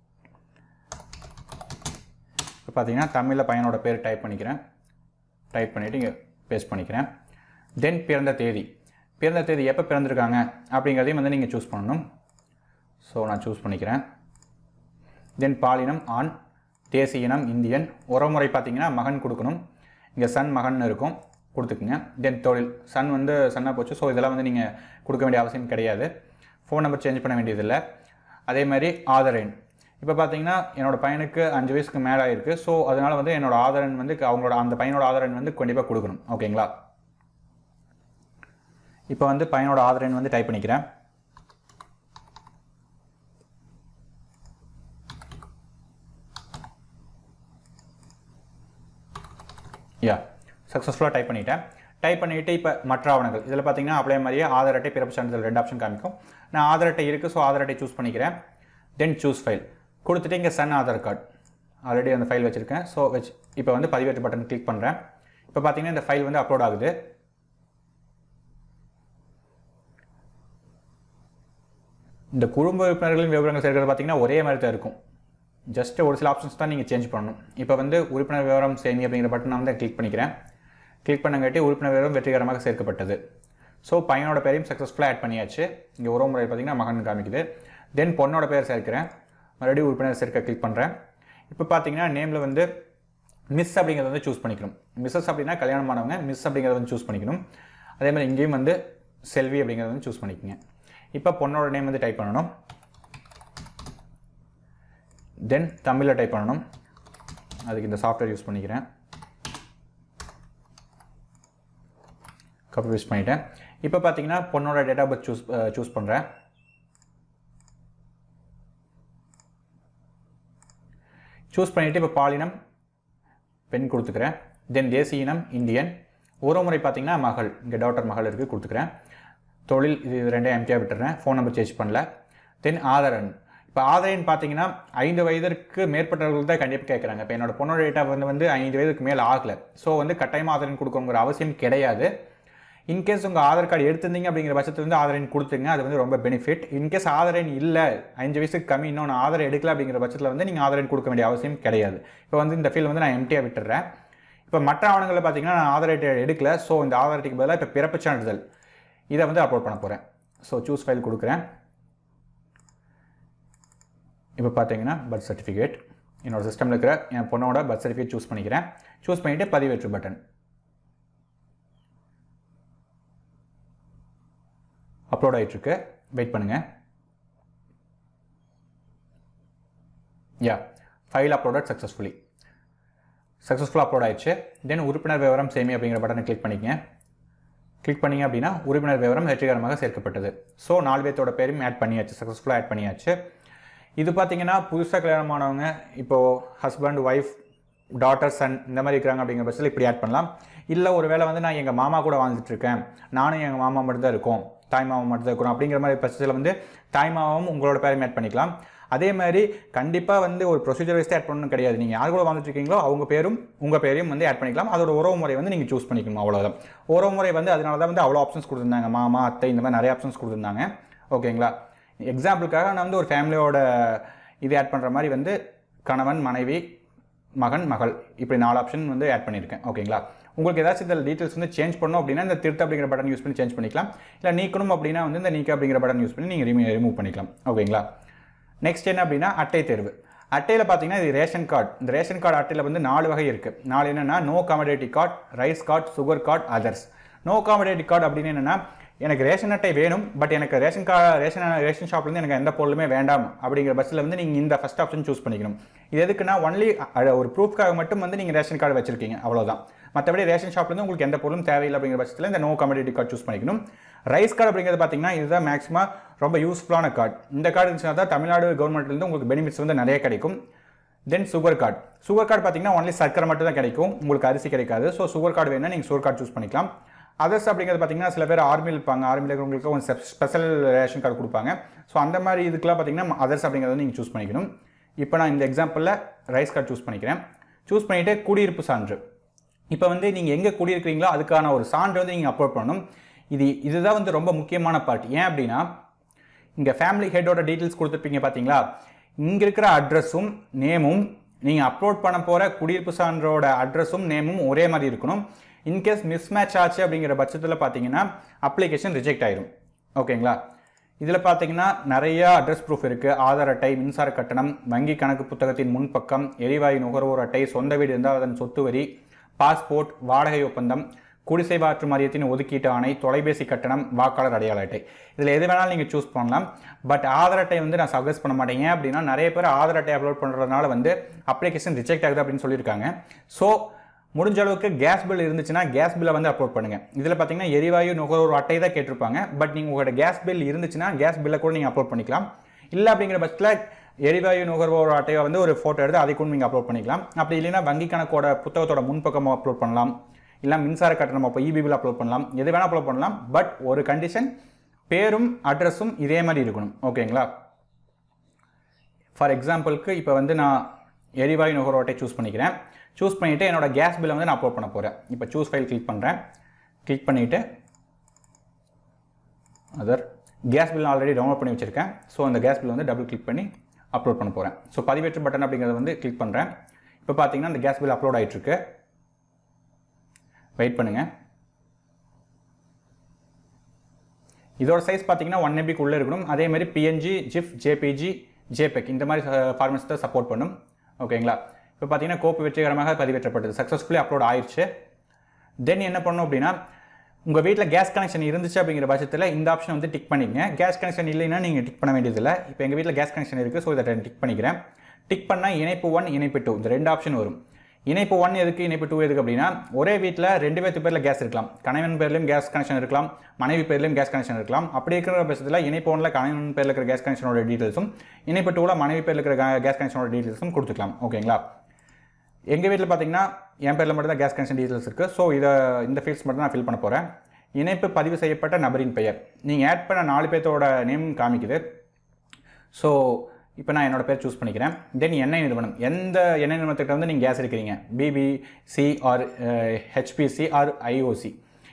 இப்போ பார்த்தீங்கன்னா தமிழில் பையனோட பேர் டைப் பண்ணிக்கிறேன் டைப் பண்ணிவிட்டு இங்கே பேஸ்ட் பண்ணிக்கிறேன் தென் பிறந்த தேதி பிறந்த தேதி எப்போ பிறந்திருக்காங்க அப்படிங்கிறதையும் வந்து நீங்கள் சூஸ் பண்ணணும் ஸோ நான் சூஸ் பண்ணிக்கிறேன் தென் பாலினம் ஆண் தேசிய இனம் இந்தியன் உறவுமுறை பார்த்தீங்கன்னா மகன் கொடுக்கணும் இங்கே சன் மகன் இருக்கும் கொடுத்துக்குங்க தென் தொழில் சன் வந்து சன்னாக போச்சு ஸோ இதெல்லாம் வந்து நீங்கள் கொடுக்க வேண்டிய அவசியம் கிடையாது ஃபோன் நம்பர் சேஞ்ச் பண்ண வேண்டியதில்லை அதே மாதிரி ஆதார் எண் இப்போ பார்த்தீங்கன்னா என்னோட பையனுக்கு அஞ்சு வயசுக்கு மேலே ஆயிருக்கு ஸோ அதனால் வந்து என்னோட ஆதார் எண் வந்து அவங்களோட அந்த பையனோட ஆதார் எண் வந்து கண்டிப்பாக கொடுக்கணும் ஓகேங்களா இப்போ வந்து பையனோட ஆதார் எண் வந்து டைப் பண்ணிக்கிறேன் யா சக்ஸஸ்ஃபுல்லாக டைப் பண்ணிட்டேன் டைப் பண்ணிவிட்டு இப்போ மற்ற ஆவணங்கள் இதில் பார்த்தீங்கன்னா அப்படியே மாதிரியே ஆதார் அட்டை பிறப்பு சான்றிதழ் ரெண்டு ஆப்ஷன் காமிக்கும் நான் ஆதார் அட்டை இருக்குது ஸோ ஆதார் அட்டை சூஸ் பண்ணிக்கிறேன் தென் சூஸ் ஃபைல் கொடுத்துட்டு இங்கே சன் ஆதார் கார்டு ஆல்ரெடி அந்த ஃபைல் வச்சுருக்கேன் ஸோ வச்சு இப்போ வந்து பதிவேற்று பட்டன் கிளிக் பண்ணுறேன் இப்போ பார்த்தீங்கன்னா இந்த ஃபைல் வந்து அப்லோட் ஆகுது இந்த குடும்ப உறுப்பினர்களின் விவரங்கள் சேர்க்கிறது பார்த்தீங்கன்னா ஒரே மாதிரி தான் இருக்கும் ஜஸ்ட் ஒரு சில ஆப்ஷன்ஸ் தான் நீங்கள் சேஞ்ச் பண்ணணும் இப்போ வந்து உறுப்பினர் விவரம் சேமி அப்படிங்கிற பட்டன் வந்து கிளிக் பண்ணிக்கிறேன் கிளிக் பண்ணங்காட்டி உறுப்பினர் விவரம் வெற்றிகரமாக சேர்க்கப்பட்டது ஸோ பையனோட பேரையும் சக்ஸஸ்ஃபுல்லாக ஆட் பண்ணியாச்சு இங்கே உறவு முறை பார்த்தீங்கன்னா மகன் காமிக்குது தென் பொண்ணோட பேர் சேர்க்கிறேன் மறுபடியும் உறுப்பினர் சேர்க்க கிளிக் பண்ணுறேன் இப்போ பார்த்தீங்கன்னா நேமில் வந்து மிஸ் அப்படிங்கிறத வந்து சூஸ் பண்ணிக்கணும் மிஸ்ஸஸ் அப்படின்னா கல்யாணமானவங்க மிஸ் அப்படிங்கிறத வந்து சூஸ் பண்ணிக்கணும் அதே மாதிரி இங்கேயும் வந்து செல்வி அப்படிங்கிறத வந்து சூஸ் பண்ணிக்கோங்க இப்போ பொண்ணோட நேம் வந்து டைப் பண்ணணும் தென் தமிழில் டைப் பண்ணணும் அதுக்கு இந்த சாஃப்ட்வேர் யூஸ் பண்ணிக்கிறேன் காப்பி பேஸ்ட் பண்ணிட்டேன் இப்போ பார்த்தீங்கன்னா பொண்ணோட date of birth choose choose பண்ணுறேன் சூஸ் பண்ணிவிட்டு இப்போ பாலினம் பெண் கொடுத்துக்கிறேன் தென் தேசிய இனம் இந்தியன் உறவுமுறை பார்த்தீங்கன்னா மகள் இங்கே டாக்டர் மகள் இருக்குது கொடுத்துக்கிறேன் தொழில் இது இது ரெண்டையும் எம்டியாக விட்டுறேன் ஃபோன் நம்பர் சேஞ்ச் பண்ணல தென் ஆதார் எண் இப்போ ஆதார் எண் பார்த்தீங்கன்னா ஐந்து வயதிற்கு மேற்பட்டவர்கள் தான் கண்டிப்பாக கேட்குறாங்க இப்போ என்னோட பொண்ணோட டேட்டா வந்து வந்து ஐந்து வயதுக்கு மேலே ஆகலை ஸோ வந்து கட்டாயமாக ஆதார் எண் கொடுக்கணுங்கிற அவசியம் கிடையாது இன்கேஸ் உங்கள் ஆதார் கார்டு எடுத்திருந்தீங்க அப்படிங்கிற பட்சத்தில் வந்து ஆதார் எண் கொடுத்துங்க அது வந்து ரொம்ப பெனிஃபிட் இன்கேஸ் ஆதார் எண் இல்லை அஞ்சு வயசுக்கு கம்மி இன்னும் நான் ஆதார் எடுக்கல அப்படிங்கிற பட்சத்தில் வந்து நீங்கள் ஆதார் எண் கொடுக்க வேண்டிய அவசியம் கிடையாது இப்போ வந்து இந்த ஃபீல் வந்து நான் எம்டியாக விட்டுறேன் இப்போ மற்ற ஆவணங்களில் பார்த்தீங்கன்னா நான் ஆதார் அட்டை எடுக்கல ஸோ இந்த ஆதார் அட்டைக்கு பதிலாக இப்போ பிறப்பு சான்றிதழ் இதை வந்து அப்லோட் பண்ண போகிறேன் ஸோ சூஸ் ஃபைல் கொடுக்குறேன் இப்போ பார்த்தீங்கன்னா பர்த் சர்டிஃபிகேட் என்னோட சிஸ்டமில் இருக்கிற என் பொண்ணோட பர்த் சர்டிஃபிகேட் சூஸ் பண்ணிக்கிறேன் சூஸ் பண்ணிவிட்டு பதிவேற்று பட்டன் அப்லோட் ஆகிட்டுருக்கு வெயிட் பண்ணுங்கள் யா ஃபைல் அப்லோடட் சக்ஸஸ்ஃபுல்லி சக்ஸஸ்ஃபுல்லாக அப்லோட் ஆயிடுச்சு தென் உறுப்பினர் விவரம் சேமி அப்படிங்கிற பட்டனை கிளிக் பண்ணிக்கங்க கிளிக் பண்ணீங்க அப்படின்னா உறுப்பினர் விவரம் வெற்றிகரமாக சேர்க்கப்பட்டது ஸோ நாலு பேர்த்தோட பேரையும் ஆட் பண்ணியாச்சு சக்ஸஸ்ஃபுல்லாக ஆட் பண்ணியாச்சு இது பார்த்தீங்கன்னா புதுசாக கல்யாணமானவங்க இப்போது ஹஸ்பண்ட் ஒய்ஃப் டாட்டர் சன் இந்த மாதிரி இருக்கிறாங்க அப்படிங்கிற பட்சத்தில் இப்படி ஆட் பண்ணலாம் இல்லை ஒரு வேளை வந்து நான் எங்கள் மாமா கூட வாழ்ந்துட்டு இருக்கேன் நானும் எங்கள் மாமா மட்டும் தான் இருக்கோம் தாய் மாமா மட்டும் தான் இருக்கிறோம் அப்படிங்கிற மாதிரி பட்சத்தில் வந்து தாய் மாமாவும் உங்களோட பேரையும் ஆட் பண்ணிக்கலாம் அதே மாதிரி கண்டிப்பாக வந்து ஒரு ப்ரொசீஜர் வைஸ்ட்டு ஆட் பண்ணணும் கிடையாது நீங்கள் யார் கூட வாழ்ந்துட்டு இருக்கீங்களோ அவங்க பேரும் உங்கள் பேரையும் வந்து ஆட் பண்ணிக்கலாம் அதோட உறவு முறை வந்து நீங்கள் சூஸ் பண்ணிக்கணும் அவ்வளோதான் உறவு முறை வந்து அதனால தான் வந்து அவ்வளோ ஆப்ஷன்ஸ் கொடுத்துருந்தாங்க மாமா அத்தை இந்த மாதிரி நிறைய ஆப்ஷன்ஸ் கொடுத்துருந்தாங்க ஓகேங்களா எக்ஸாம்பிளுக்காக நான் வந்து ஒரு ஃபேமிலியோட இது ஆட் பண்ணுற மாதிரி வந்து கணவன் மனைவி மகன் மகள் இப்படி நாலு ஆப்ஷன் வந்து ஆட் பண்ணியிருக்கேன் ஓகேங்களா உங்களுக்கு ஏதாச்சும் இதில் டீட்டெயில்ஸ் வந்து சேஞ்ச் பண்ணணும் அப்படின்னா இந்த திருத்த அப்படிங்கிற பட்டன் யூஸ் பண்ணி சேஞ்ச் பண்ணிக்கலாம் இல்லை நீக்கணும் அப்படின்னா வந்து இந்த நீக்க அப்படிங்கிற பட்டன் யூஸ் பண்ணி நீங்கள் ரிமூவ் ரிமூவ் பண்ணிக்கலாம் ஓகேங்களா நெக்ஸ்ட் என்ன அப்படின்னா அட்டை தேர்வு அட்டையில் பார்த்தீங்கன்னா இது ரேஷன் கார்டு இந்த ரேஷன் கார்டு அட்டையில் வந்து நாலு வகை இருக்குது நாலு என்னென்னா no commodity card rice card sugar card others no commodity card அப்படின்னு என்னென்னா எனக்கு ரேஷன் அட்டை வேணும் பட் எனக்கு ரேஷன் கா ரேஷன் ரேஷன் ஷாப்லேருந்து எனக்கு எந்த பொருளுமே வேண்டாம் அப்படிங்கிற பட்சத்தில் வந்து நீங்கள் இந்த ஃபஸ்ட் ஆப்ஷன் சூஸ் பண்ணிக்கணும் இது எதுக்குன்னா ஒன்லி ஒரு ப்ரூஃப்காக மட்டும் வந்து நீங்கள் ரேஷன் கார்டு வச்சிருக்கீங்க அவ்வளோதான் மற்றபடி ரேஷன் ஷாப்லேருந்து உங்களுக்கு எந்த பொருளும் தேவையில்லை அப்படிங்கிற பட்சத்தில் இந்த நோ கமடிட்டி கார்டு சூஸ் பண்ணிக்கணும் ரைஸ் கார்டு அப்படிங்கிறது பார்த்தீங்கன்னா இதுதான் மேக்ஸிமம் ரொம்ப யூஸ்ஃபுல்லான கார்டு இந்த கார்டு இருந்துச்சுன்னா தான் தமிழ்நாடு கவர்மெண்ட்லேருந்து உங்களுக்கு பெனிஃபிட்ஸ் வந்து நிறைய கிடைக்கும் then sugar card sugar card பார்த்தீங்கன்னா ஒன்லி சர்க்கரை மட்டும் தான் கிடைக்கும் உங்களுக்கு அரிசி கிடைக்காது ஸோ சுகர் கார்டு வேணும்னா நீங்கள் சுகர் கார்டு சூஸ் பண்ணிக்கலாம் அதர்ஸ் அப்படிங்கிறது பார்த்தீங்கன்னா சில பேர் ஆர்மியில் இருப்பாங்க ஆர்மியில் இருக்கிறவங்களுக்கு கொஞ்சம் ஸ்பெஷல் ரேஷன் கார்டு கொடுப்பாங்க ஸோ அந்த மாதிரி இதுக்கெல்லாம் பார்த்தீங்கன்னா அதர்ஸ் அப்படிங்கிறத நீங்கள் சூஸ் பண்ணிக்கணும் இப்போ நான் இந்த எக்ஸாம்பிளில் ரைஸ் கார்டு சூஸ் பண்ணிக்கிறேன் சூஸ் பண்ணிவிட்டு குடியிருப்பு சான்று இப்போ வந்து நீங்கள் எங்கே குடியிருக்கிறீங்களோ அதுக்கான ஒரு சான்று வந்து நீங்கள் அப்லோட் பண்ணணும் இது இதுதான் வந்து ரொம்ப முக்கியமான பார்ட் ஏன் அப்படின்னா இங்கே ஃபேமிலி ஹெட்டோட டீட்டெயில்ஸ் கொடுத்துருப்பீங்க பார்த்தீங்களா இங்கே இருக்கிற அட்ரஸும் நேமும் நீங்கள் அப்லோட் பண்ண போகிற குடியிருப்பு சான்றோட அட்ரஸும் நேமும் ஒரே மாதிரி இருக்கணும் இன்கேஸ் மிஸ் மேட்ச் ஆச்சு அப்படிங்கிற பட்சத்தில் பார்த்தீங்கன்னா அப்ளிகேஷன் ரிஜெக்ட் ஆயிரும் ஓகேங்களா இதில் பார்த்தீங்கன்னா நிறைய அட்ரஸ் ப்ரூஃப் இருக்குது ஆதார் அட்டை மின்சார கட்டணம் வங்கி கணக்கு புத்தகத்தின் முன்பக்கம் எரிவாயு நுகர்வோர் அட்டை சொந்த வீடு இருந்தால் அதன் சொத்து வரி பாஸ்போர்ட் வாடகை ஒப்பந்தம் குடிசை மாற்று வாரியத்தின் ஒதுக்கீட்டு ஆணை தொலைபேசி கட்டணம் வாக்காளர் அடையாள அட்டை இதில் எது வேணாலும் நீங்கள் சூஸ் பண்ணலாம் பட் ஆதார் அட்டை வந்து நான் சஜஸ்ட் பண்ண மாட்டேன் ஏன் அப்படின்னா நிறைய பேர் ஆதார் அட்டை அப்லோட் பண்ணுறதுனால வந்து அப்ளிகேஷன் ரிஜெக்ட் ஆகுது அப்படின்னு சொல்லியிருக்காங்க ஸோ முடிஞ்ச அளவுக்கு கேஸ் பில் இருந்துச்சுன்னா கேஸ் பில்லை வந்து அப்லோட் பண்ணுங்க இதில் பார்த்தீங்கன்னா எரிவாயு நுகர்வோர் அட்டை தான் கேட்டிருப்பாங்க பட் நீங்கள் உங்களோட கேஸ் பில் இருந்துச்சுன்னா கேஸ் பில்லை கூட நீங்கள் அப்லோட் பண்ணிக்கலாம் இல்லை அப்படிங்கிற பட்சத்தில் எரிவாயு நுகர்வோர் அட்டையை வந்து ஒரு ஃபோட்டோ எடுத்து அதை கூட நீங்கள் அப்லோட் பண்ணிக்கலாம் அப்படி இல்லைன்னா வங்கி கணக்கோட புத்தகத்தோட முன்பக்கமாக அப்லோட் பண்ணலாம் இல்லை மின்சார கட்டணம் அப்போ இபி பில் அப்லோட் பண்ணலாம் எது வேணால் அப்லோட் பண்ணலாம் பட் ஒரு கண்டிஷன் பேரும் அட்ரஸும் இதே மாதிரி இருக்கணும் ஓகேங்களா ஃபார் எக்ஸாம்பிளுக்கு இப்போ வந்து நான் எரிவாயு நுகர்வோர் அட்டை சூஸ் பண்ணிக்கிறேன் சூஸ் பண்ணிவிட்டு என்னோட கேஸ் பில்லை வந்து நான் அப்லோட் பண்ண போகிறேன் இப்போ சூஸ் ஃபைல் கிளிக் பண்ணுறேன் கிளிக் பண்ணிவிட்டு other gas bill already download பண்ணி வச்சுருக்கேன் ஸோ அந்த கேஸ் பில் வந்து டபுள் கிளிக் பண்ணி அப்லோட் பண்ண போகிறேன் ஸோ பதிவேற்று பட்டன் அப்படிங்கிறத வந்து கிளிக் பண்ணுறேன் இப்போ பார்த்தீங்கன்னா அந்த கேஸ் பில் அப்லோட் ஆகிட்டுருக்கு வெயிட் பண்ணுங்கள் இதோட சைஸ் பார்த்தீங்கன்னா ஒன் எம்பிக்கு உள்ளே இருக்கணும் அதே மாதிரி பிஎன்ஜி ஜிஃப் ஜேபிஜி ஜேபெக் இந்த மாதிரி ஃபார்மேட்ஸ் தான் சப்போர்ட் பண்ணும் ஓகேங்களா இப்போ பார்த்தீங்கன்னா கோப்பு வெற்றிகரமாக பதிவேற்றப்பட்டது சக்ஸஸ்ஃபுல்லி அப்லோட் ஆயிடுச்சு தென் என்ன பண்ணணும் அப்படின்னா உங்கள் வீட்டில் கேஸ் கனெக்ஷன் இருந்துச்சு அப்படிங்கிற பட்சத்தில் இந்த ஆப்ஷன் வந்து டிக் பண்ணிக்கங்க கேஸ் கனெக்ஷன் இல்லைன்னா நீங்கள் டிக் பண்ண வேண்டியதில்லை இப்போ எங்கள் வீட்டில் கேஸ் கனெக்ஷன் இருக்குது ஸோ இதை டிக் பண்ணிக்கிறேன் டிக் பண்ணால் இணைப்பு ஒன் இணைப்பு டூ இந்த ரெண்டு ஆப்ஷன் வரும் இணைப்பு ஒன் எதுக்கு இணைப்பு டூ எதுக்கு அப்படின்னா ஒரே வீட்டில் ரெண்டு பேர்த்து பேரில் கேஸ் இருக்கலாம் கணவன் பேர்லையும் கேஸ் கனெக்ஷன் இருக்கலாம் மனைவி பேர்லையும் கேஸ் கனெக்ஷன் இருக்கலாம் அப்படி இருக்கிற பட்சத்தில் இணைப்பு ஒன்றில் கணவன் பேரில் இருக்கிற கேஸ் கனெக்ஷனோட டீட்டெயில்ஸும் இணைப்பு டூவில் மனைவி பேரில் இருக்கிற கேஸ் கனெக்ஷனோட டீட்டெயில்ஸும் கொடுத்துக்கலாம் ஓகேங்களா எங்கள் வீட்டில் பார்த்தீங்கன்னா என் பேரில் மட்டும் தான் கேஸ் கனெக்ஷன் டீட்டெயில்ஸ் இருக்குது ஸோ இதை இந்த ஃபீல்ட்ஸ் மட்டும் நான் ஃபில் பண்ண போகிறேன் இணைப்பு பதிவு செய்யப்பட்ட நபரின் பெயர் நீங்கள் ஆட் பண்ண நாலு பேர்த்தோட நேம் காமிக்குது ஸோ இப்போ நான் என்னோட பேர் சூஸ் பண்ணிக்கிறேன் தென் எண்ணெய் நிறுவனம் எந்த எண்ணெய் நிறுவனத்துக்கிட்ட வந்து நீங்கள் கேஸ் எடுக்கிறீங்க BPC or HPC or IOC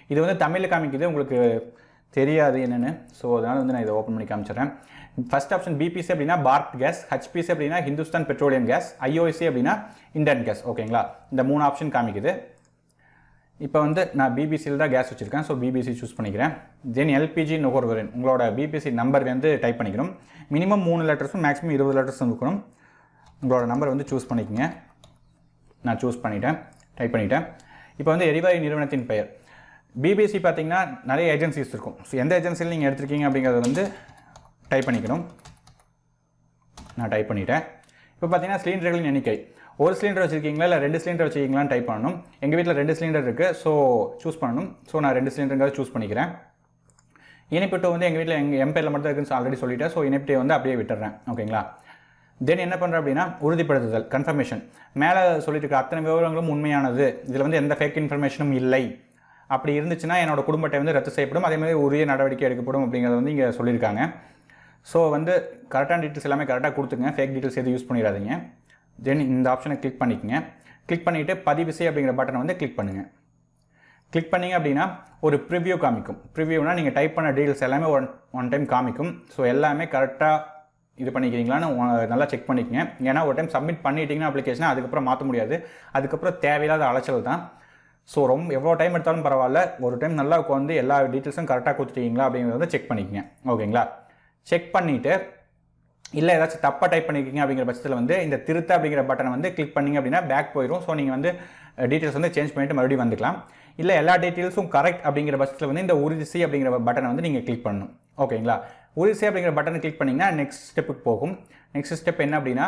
இது வந்து தமிழில் காமிக்குது உங்களுக்கு தெரியாது என்னென்னு ஸோ அதனால் வந்து நான் இதை ஓப்பன் பண்ணி காமிச்சிடுறேன் ஃபர்ஸ்ட் ஆப்ஷன் பிபிசி அப்படின்னா பாரத் கேஸ் ஹச்பிசி அப்படின்னா ஹிந்துஸ்தான் பெட்ரோலியம் கேஸ் ஐஓசி அப்படின்னா இந்தியன் கேஸ் ஓகேங்களா இந்த மூணு ஆப்ஷன் காமிக்குது இப்போ வந்து நான் பிபிசியில் தான் கேஸ் வச்சுருக்கேன் ஸோ பிபிசி சூஸ் பண்ணிக்கிறேன் தென் எல்பிஜி நுகர்வோரின் உங்களோட பிபிசி நம்பர் வந்து டைப் பண்ணிக்கணும் மினிமம் மூணு லெட்டர்ஸும் மேக்ஸிமம் இருபது லெட்டர்ஸும் இருக்கணும் உங்களோட நம்பர் வந்து சூஸ் பண்ணிக்கங்க நான் சூஸ் பண்ணிட்டேன் டைப் பண்ணிட்டேன் இப்போ வந்து எரிவாயு நிறுவனத்தின் பெயர் பிபிசி பார்த்தீங்கன்னா நிறைய ஏஜென்சிஸ் இருக்கும் ஸோ எந்த ஏஜென்சியில் நீங்கள் எடுத்திருக்கீங்க அப்படிங்கிறத வந்து டைப் பண்ணிக்கணும் நான் டைப் பண்ணிட்டேன் இப்போ பார்த்தீங்கன்னா சிலிண்டர்களின் எண்ணிக்கை ஒரு சிலிண்டர் வச்சுருக்கீங்களா இல்லை ரெண்டு சிலிண்டர் வச்சுருக்கீங்களான்னு டைப் பண்ணணும் எங்கள் வீட்டில் ரெண்டு சிலிண்டர் இருக்குது ஸோ சூஸ் பண்ணணும் ஸோ நான் ரெண்டு சிலிண்டருங்கிறத சூஸ் பண்ணிக்கிறேன் இணைப்பிட்டு வந்து எங்கள் வீட்டில் எங்கள் என் பேரில் மட்டும் இருக்குன்னு ஆல்ரெடி சொல்லிட்டேன் ஸோ இணைப்பிட்டை வந்து அப்படியே விட்டுறேன் ஓகேங்களா தென் என்ன பண்ணுறேன் அப்படின்னா உறுதிப்படுத்துதல் கன்ஃபர்மேஷன் மேலே சொல்லிட்டு இருக்க அத்தனை விவரங்களும் உண்மையானது இதில் வந்து எந்த ஃபேக் இன்ஃபர்மேஷனும் இல்லை அப்படி இருந்துச்சுன்னா என்னோட குடும்ப அட்டை வந்து ரத்து செய்யப்படும் அதே மாதிரி உரிய நடவடிக்கை எடுக்கப்படும் அப்படிங்கிறத வந்து இங்கே சொல்லியிருக்காங்க ஸோ வந்து கரெக்டான டீட்டெயில்ஸ் எல்லாமே கரெக்டாக கொடுத்துங்க ஃபேக் டீட்டெயில்ஸ் எதுவும் யூஸ் பண்ணிடாதீங்க தென் இந்த ஆப்ஷனை கிளிக் பண்ணிக்கங்க கிளிக் பண்ணிவிட்டு பதிவு செய் அப்படிங்கிற பட்டனை வந்து கிளிக் பண்ணுங்கள் கிளிக் பண்ணீங்க அப்படின்னா ஒரு ப்ரிவ்யூ காமிக்கும் ப்ரிவ்யூனா நீங்கள் டைப் பண்ண டீட்டெயில்ஸ் எல்லாமே ஒன் ஒன் டைம் காமிக்கும் ஸோ எல்லாமே கரெக்டாக இது பண்ணிக்கிறீங்களான்னு உ- நல்லா செக் பண்ணிக்கங்க ஏன்னா ஒரு டைம் சப்மிட் பண்ணிட்டீங்கன்னா அப்ளிகேஷனை அதுக்கப்புறம் மாற்ற முடியாது அதுக்கப்புறம் தேவையில்லாத அலைச்சல் தான் ஸோ ரொம்ப எவ்வளோ டைம் எடுத்தாலும் பரவாயில்ல ஒரு டைம் நல்லா உட்காந்து எல்லா டீட்டெயில்ஸும் கரெக்டாக கொடுத்துட்டீங்களா அப்படிங்கிறத வந்து செக் பண்ணிக்கங்க ஓகேங்களா செக் பண்ணிவிட்டு இல்லை ஏதாச்சும் தப்பாக டைப் பண்ணிருக்கீங்க அப்படிங்கிற பட்சத்தில் வந்து இந்த திருத்த அப்படிங்கிற பட்டனை வந்து கிளிக் பண்ணீங்க அப்படின்னா பேக் போயிடும் ஸோ நீங்கள் வந்து டீட்டெயில்ஸ் வந்து சேஞ்ச் பண்ணிட்டு மறுபடியும் வந்துக்கலாம் இல்லை எல்லா டீட்டெயில்ஸும் கரெக்ட் அப்படிங்கிற பட்சத்தில் வந்து இந்த உறுதி செய் அப்படிங்கிற பட்டனை வந்து நீங்கள் கிளிக் பண்ணணும் ஓகேங்களா உறுதி செய் அப்படிங்கிற பட்டனை கிளிக் பண்ணிங்கன்னா நெக்ஸ்ட் ஸ்டெப்புக்கு போகும் நெக்ஸ்ட் ஸ்டெப் என்ன அப்படின்னா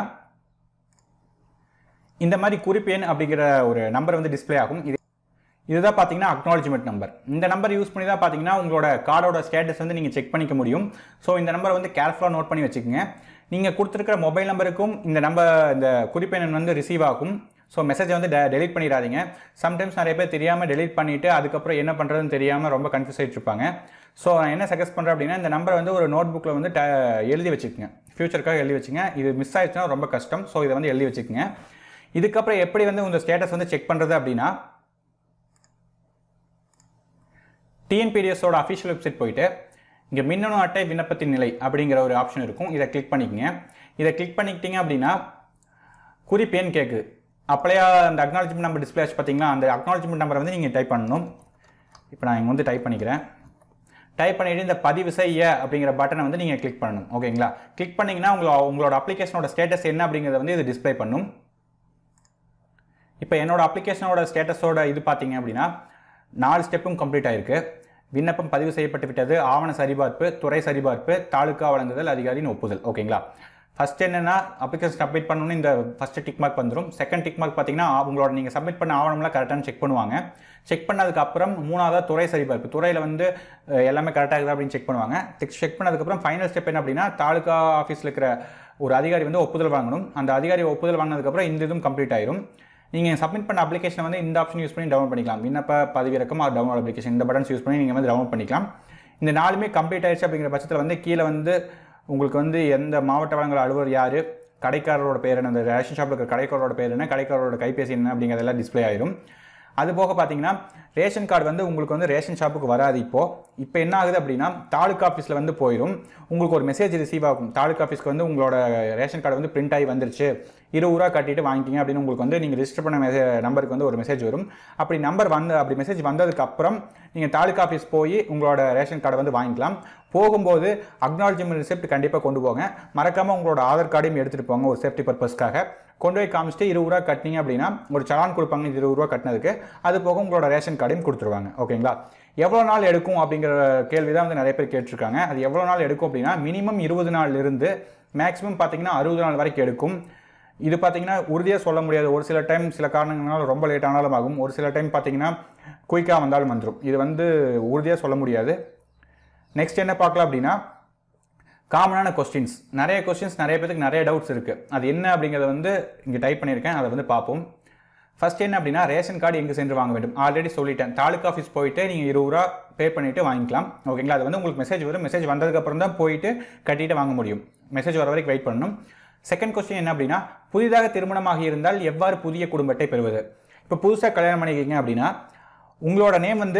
இந்த மாதிரி குறிப்பு எண் அப்படிங்கிற ஒரு நம்பர் வந்து டிஸ்ப்ளே ஆகும் இது இதுதான் பார்த்தீங்கன்னா அக்னாலஜ்மெண்ட் நம்பர் இந்த நம்பர் யூஸ் பண்ணி தான் பார்த்தீங்கன்னா உங்களோட கார்டோட ஸ்டேட்டஸ் வந்து நீங்கள் செக் பண்ணிக்க முடியும் ஸோ இந்த நம்பரை வந்து கேர்ஃபுல்லாக நோட் பண்ணி வச்சுக்கோங்க நீங்கள் கொடுத்துருக்கிற மொபைல் நம்பருக்கும் இந்த நம்பர் இந்த குறிப்பு எண் வந்து ரிசீவ் ஆகும் ஸோ மெசேஜை வந்து டெலீட் பண்ணிடாதீங்க சம்டைம்ஸ் நிறைய பேர் தெரியாமல் டெலீட் பண்ணிவிட்டு அதுக்கப்புறம் என்ன பண்ணுறதுன்னு தெரியாமல் ரொம்ப கன்ஃபியூஸ் ஆகிட்டு இருப்பாங்க ஸோ நான் என்ன சஜஸ்ட் பண்ணுறேன் அப்படின்னா இந்த நம்பரை வந்து ஒரு நோட் புக்கில் வந்து ட- எழுதி வச்சுக்கோங்க ஃபியூச்சருக்காக எழுதி வச்சுங்க இது மிஸ் ஆயிடுச்சுன்னா ரொம்ப கஷ்டம் ஸோ இதை வந்து எழுதி வச்சுக்கோங்க இதுக்கப்புறம் எப்படி வந்து உங்கள் ஸ்டேட்டஸ் வந்து செக் பண்ணுறது அப்படின்னா டிஎன்பிடிஎஸோட அஃபிஷியல் வெப்சைட் போயிட்டு இங்கே மின்னணு அட்டை விண்ணப்பத்தின் நிலை அப்படிங்கிற ஒரு ஆப்ஷன் இருக்கும் இதை கிளிக் பண்ணிக்கங்க இதை கிளிக் பண்ணிக்கிட்டீங்க அப்படின்னா குறிப்பேன்னு கேட்குது அப்பளையா அந்த அக்னாலஜ்மெண்ட் நம்பர் டிஸ்பிளே ஆச்சு பார்த்தீங்களா அந்த அக்னாலஜ்மெண்ட் நம்பரை வந்து நீங்கள் டைப் பண்ணணும் இப்போ நான் இங்கே வந்து டைப் பண்ணிக்கிறேன் டைப் பண்ணிவிட்டு இந்த பதிவு செய்ய அப்படிங்கிற பட்டனை வந்து நீங்கள் கிளிக் பண்ணணும் ஓகேங்களா கிளிக் பண்ணிங்கன்னா உங்களோட உங்களோட அப்ளிகேஷனோட ஸ்டேட்டஸ் என்ன அப்படிங்கிறத வந்து இது டிஸ்ப்ளே பண்ணும் இப்போ என்னோட அப்ளிகேஷனோட ஸ்டேட்டஸோட இது பார்த்தீங்க அப்படின்னா நாலு ஸ்டெப்பும் கம்ப்ளீட் ஆயிருக்கு விண்ணப்பம் பதிவு செய்யப்பட்டு விட்டது ஆவண சரிபார்ப்பு துறை சரிபார்ப்பு தாலுக்கா வழங்குதல் அதிகாரியின் ஒப்புதல் ஓகேங்களா ஃபர்ஸ்ட் என்னன்னா அப்ளிகேஷன் சப்மிட் பண்ணணும்னு இந்த ஃபர்ஸ்ட் டிக் மார்க் வந்துடும் செகண்ட் டிக் மார்க் பார்த்தீங்கன்னா ஆ- உங்களோட நீங்கள் சப்மிட் பண்ண ஆவணம்லாம் கரெக்டான செக் பண்ணுவாங்க செக் பண்ணதுக்கு அப்புறம் மூணாவதா துறை சரிபார்ப்பு துறையில் வந்து அஹ், எல்லாமே கரெக்டாக இருக்குது அப்படின்னு செக் பண்ணுவாங்க செக் பண்ணதுக்கப்புறம் ஃபைனல் ஸ்டெப் என்ன அப்படின்னா தாலுக்கா ஆஃபீஸில் இருக்கிற ஒரு அதிகாரி வந்து ஒப்புதல் வாங்கணும் அந்த அதிகாரி ஒப்புதல் வாங்கினதுக்கப்புறம் இந்த இதுவும் கம்ப்ளீட் ஆயிரும் நீங்கள் சப்மிட் பண்ண அப்ளிகேஷனை வந்து இந்த ஆப்ஷன் யூஸ் பண்ணி டவுன்லோட் பண்ணிக்கலாம் விண்ணப்ப பதிவிறக்கம் ஆர் டவுன்லோட் அப்ளிகேஷன் இந்த பட்டன்ஸ் யூஸ் பண்ணி நீங்கள் வந்து டவுன்லோட் பண்ணிக்கலாம் இந்த நாலுமே கம்ப்ளீட் ஆயிடுச்சு அப்படிங்கிற பட்சத்தில் வந்து கீழே வந்து உங்களுக்கு வந்து எந்த மாவட்ட வழங்கல் அலுவலர் யார் கடைக்காரரோட பேர் என்ன அந்த ரேஷன் ஷாப்பில் இருக்கிற கடைக்காரரோட பேர் என்ன கடைக்காரரோட கைபேசி என்ன அப்படிங்கிறதெல்லாம் டிஸ்ப்ளே ஆயிரும் அது போக பார்த்தீங்கன்னா ரேஷன் கார்டு வந்து உங்களுக்கு வந்து ரேஷன் ஷாப்புக்கு வராது இப்போ இப்போ என்ன ஆகுது அப்படின்னா தாலுக்கா ஆஃபீஸில் வந்து போயிடும் உங்களுக்கு ஒரு மெசேஜ் ரிசீவ் ஆகும் தாலுக்கா ஆஃபீஸ்க்கு வந்து உங்களோட ரேஷன் கார்டு வந்து பிரிண்ட் ஆகி வந்துருச்சு இருபது ரூபா கட்டிட்டு வாங்கிக்கிங்க அப்படின்னு உங்களுக்கு வந்து நீங்கள் ரிஜிஸ்டர் பண்ண மெசே நம்பருக்கு வந்து ஒரு மெசேஜ் வரும் அப்படி நம்பர் வந்து அப்படி மெசேஜ் வந்ததுக்கு அப்புறம் நீங்கள் தாலுக்கா ஆஃபீஸ் போய் உங்களோட ரேஷன் கார்டை வந்து வாங்கிக்கலாம் போகும்போது அக்னாலஜ்மெண்ட் ரிசிப்ட் கண்டிப்பாக கொண்டு போங்க மறக்காமல் உங்களோட ஆதார் கார்டையும் எடுத்துகிட்டு போங்க ஒரு சேஃப்டி பர்பஸ்க்காக கொண்டு போய் காமிச்சிட்டு இருபது ரூபா கட்டினீங்க அப்படின்னா ஒரு சலான் கொடுப்பாங்க இது இருபது ரூபா கட்டினதுக்கு அது போக உங்களோட ரேஷன் கார்டையும் கொடுத்துருவாங்க ஓகேங்களா எவ்வளோ நாள் எடுக்கும் அப்படிங்கிற கேள்வி தான் வந்து நிறைய பேர் கேட்டிருக்காங்க அது எவ்வளோ நாள் எடுக்கும் அப்படின்னா மினிமம் இருபது நாள்ல இருந்து மேக்ஸிமம் பார்த்தீங்கன்னா அறுபது நாள் வரைக்கும் எடுக்கும் இது பார்த்தீங்கன்னா உறுதியாக சொல்ல முடியாது ஒரு சில டைம் சில காரணங்களால ரொம்ப லேட் ஆனாலும் ஆகும் ஒரு சில டைம் பார்த்தீங்கன்னா குயிக்காக வந்தாலும் வந்துடும் இது வந்து உறுதியாக சொல்ல முடியாது நெக்ஸ்ட் என்ன பார்க்கலாம் அப்படின்னா காமனான கொஸ்டின்ஸ் நிறைய கொஸ்டின்ஸ் நிறைய பேருக்கு நிறைய டவுட்ஸ் இருக்குது அது என்ன அப்படிங்கிறத வந்து இங்கே டைப் பண்ணியிருக்கேன் அதை வந்து பார்ப்போம் ஃபர்ஸ்ட் என்ன அப்படின்னா ரேஷன் கார்டு எங்கே சென்று வாங்க வேண்டும் ஆல்ரெடி சொல்லிட்டேன் தாலுக்கா ஆஃபீஸ் போயிட்டு நீங்கள் இருபது ரூபா பே பண்ணிவிட்டு வாங்கிக்கலாம் ஓகேங்களா அது வந்து உங்களுக்கு மெசேஜ் வரும் மெசேஜ் வந்ததுக்கப்புறம் தான் போயிட்டு கட்டிட்டு வாங்க முடியும் மெசேஜ் வர வரைக்கும் வெயிட் பண்ணணும் செகண்ட் கொஸ்டின் என்ன அப்படின்னா புதிதாக திருமணமாக இருந்தால் எவ்வாறு புதிய குடும்பத்தை பெறுவது இப்போ புதுசாக கல்யாணம் பண்ணிக்கிறீங்க அப்படின்னா உங்களோட நேம் வந்து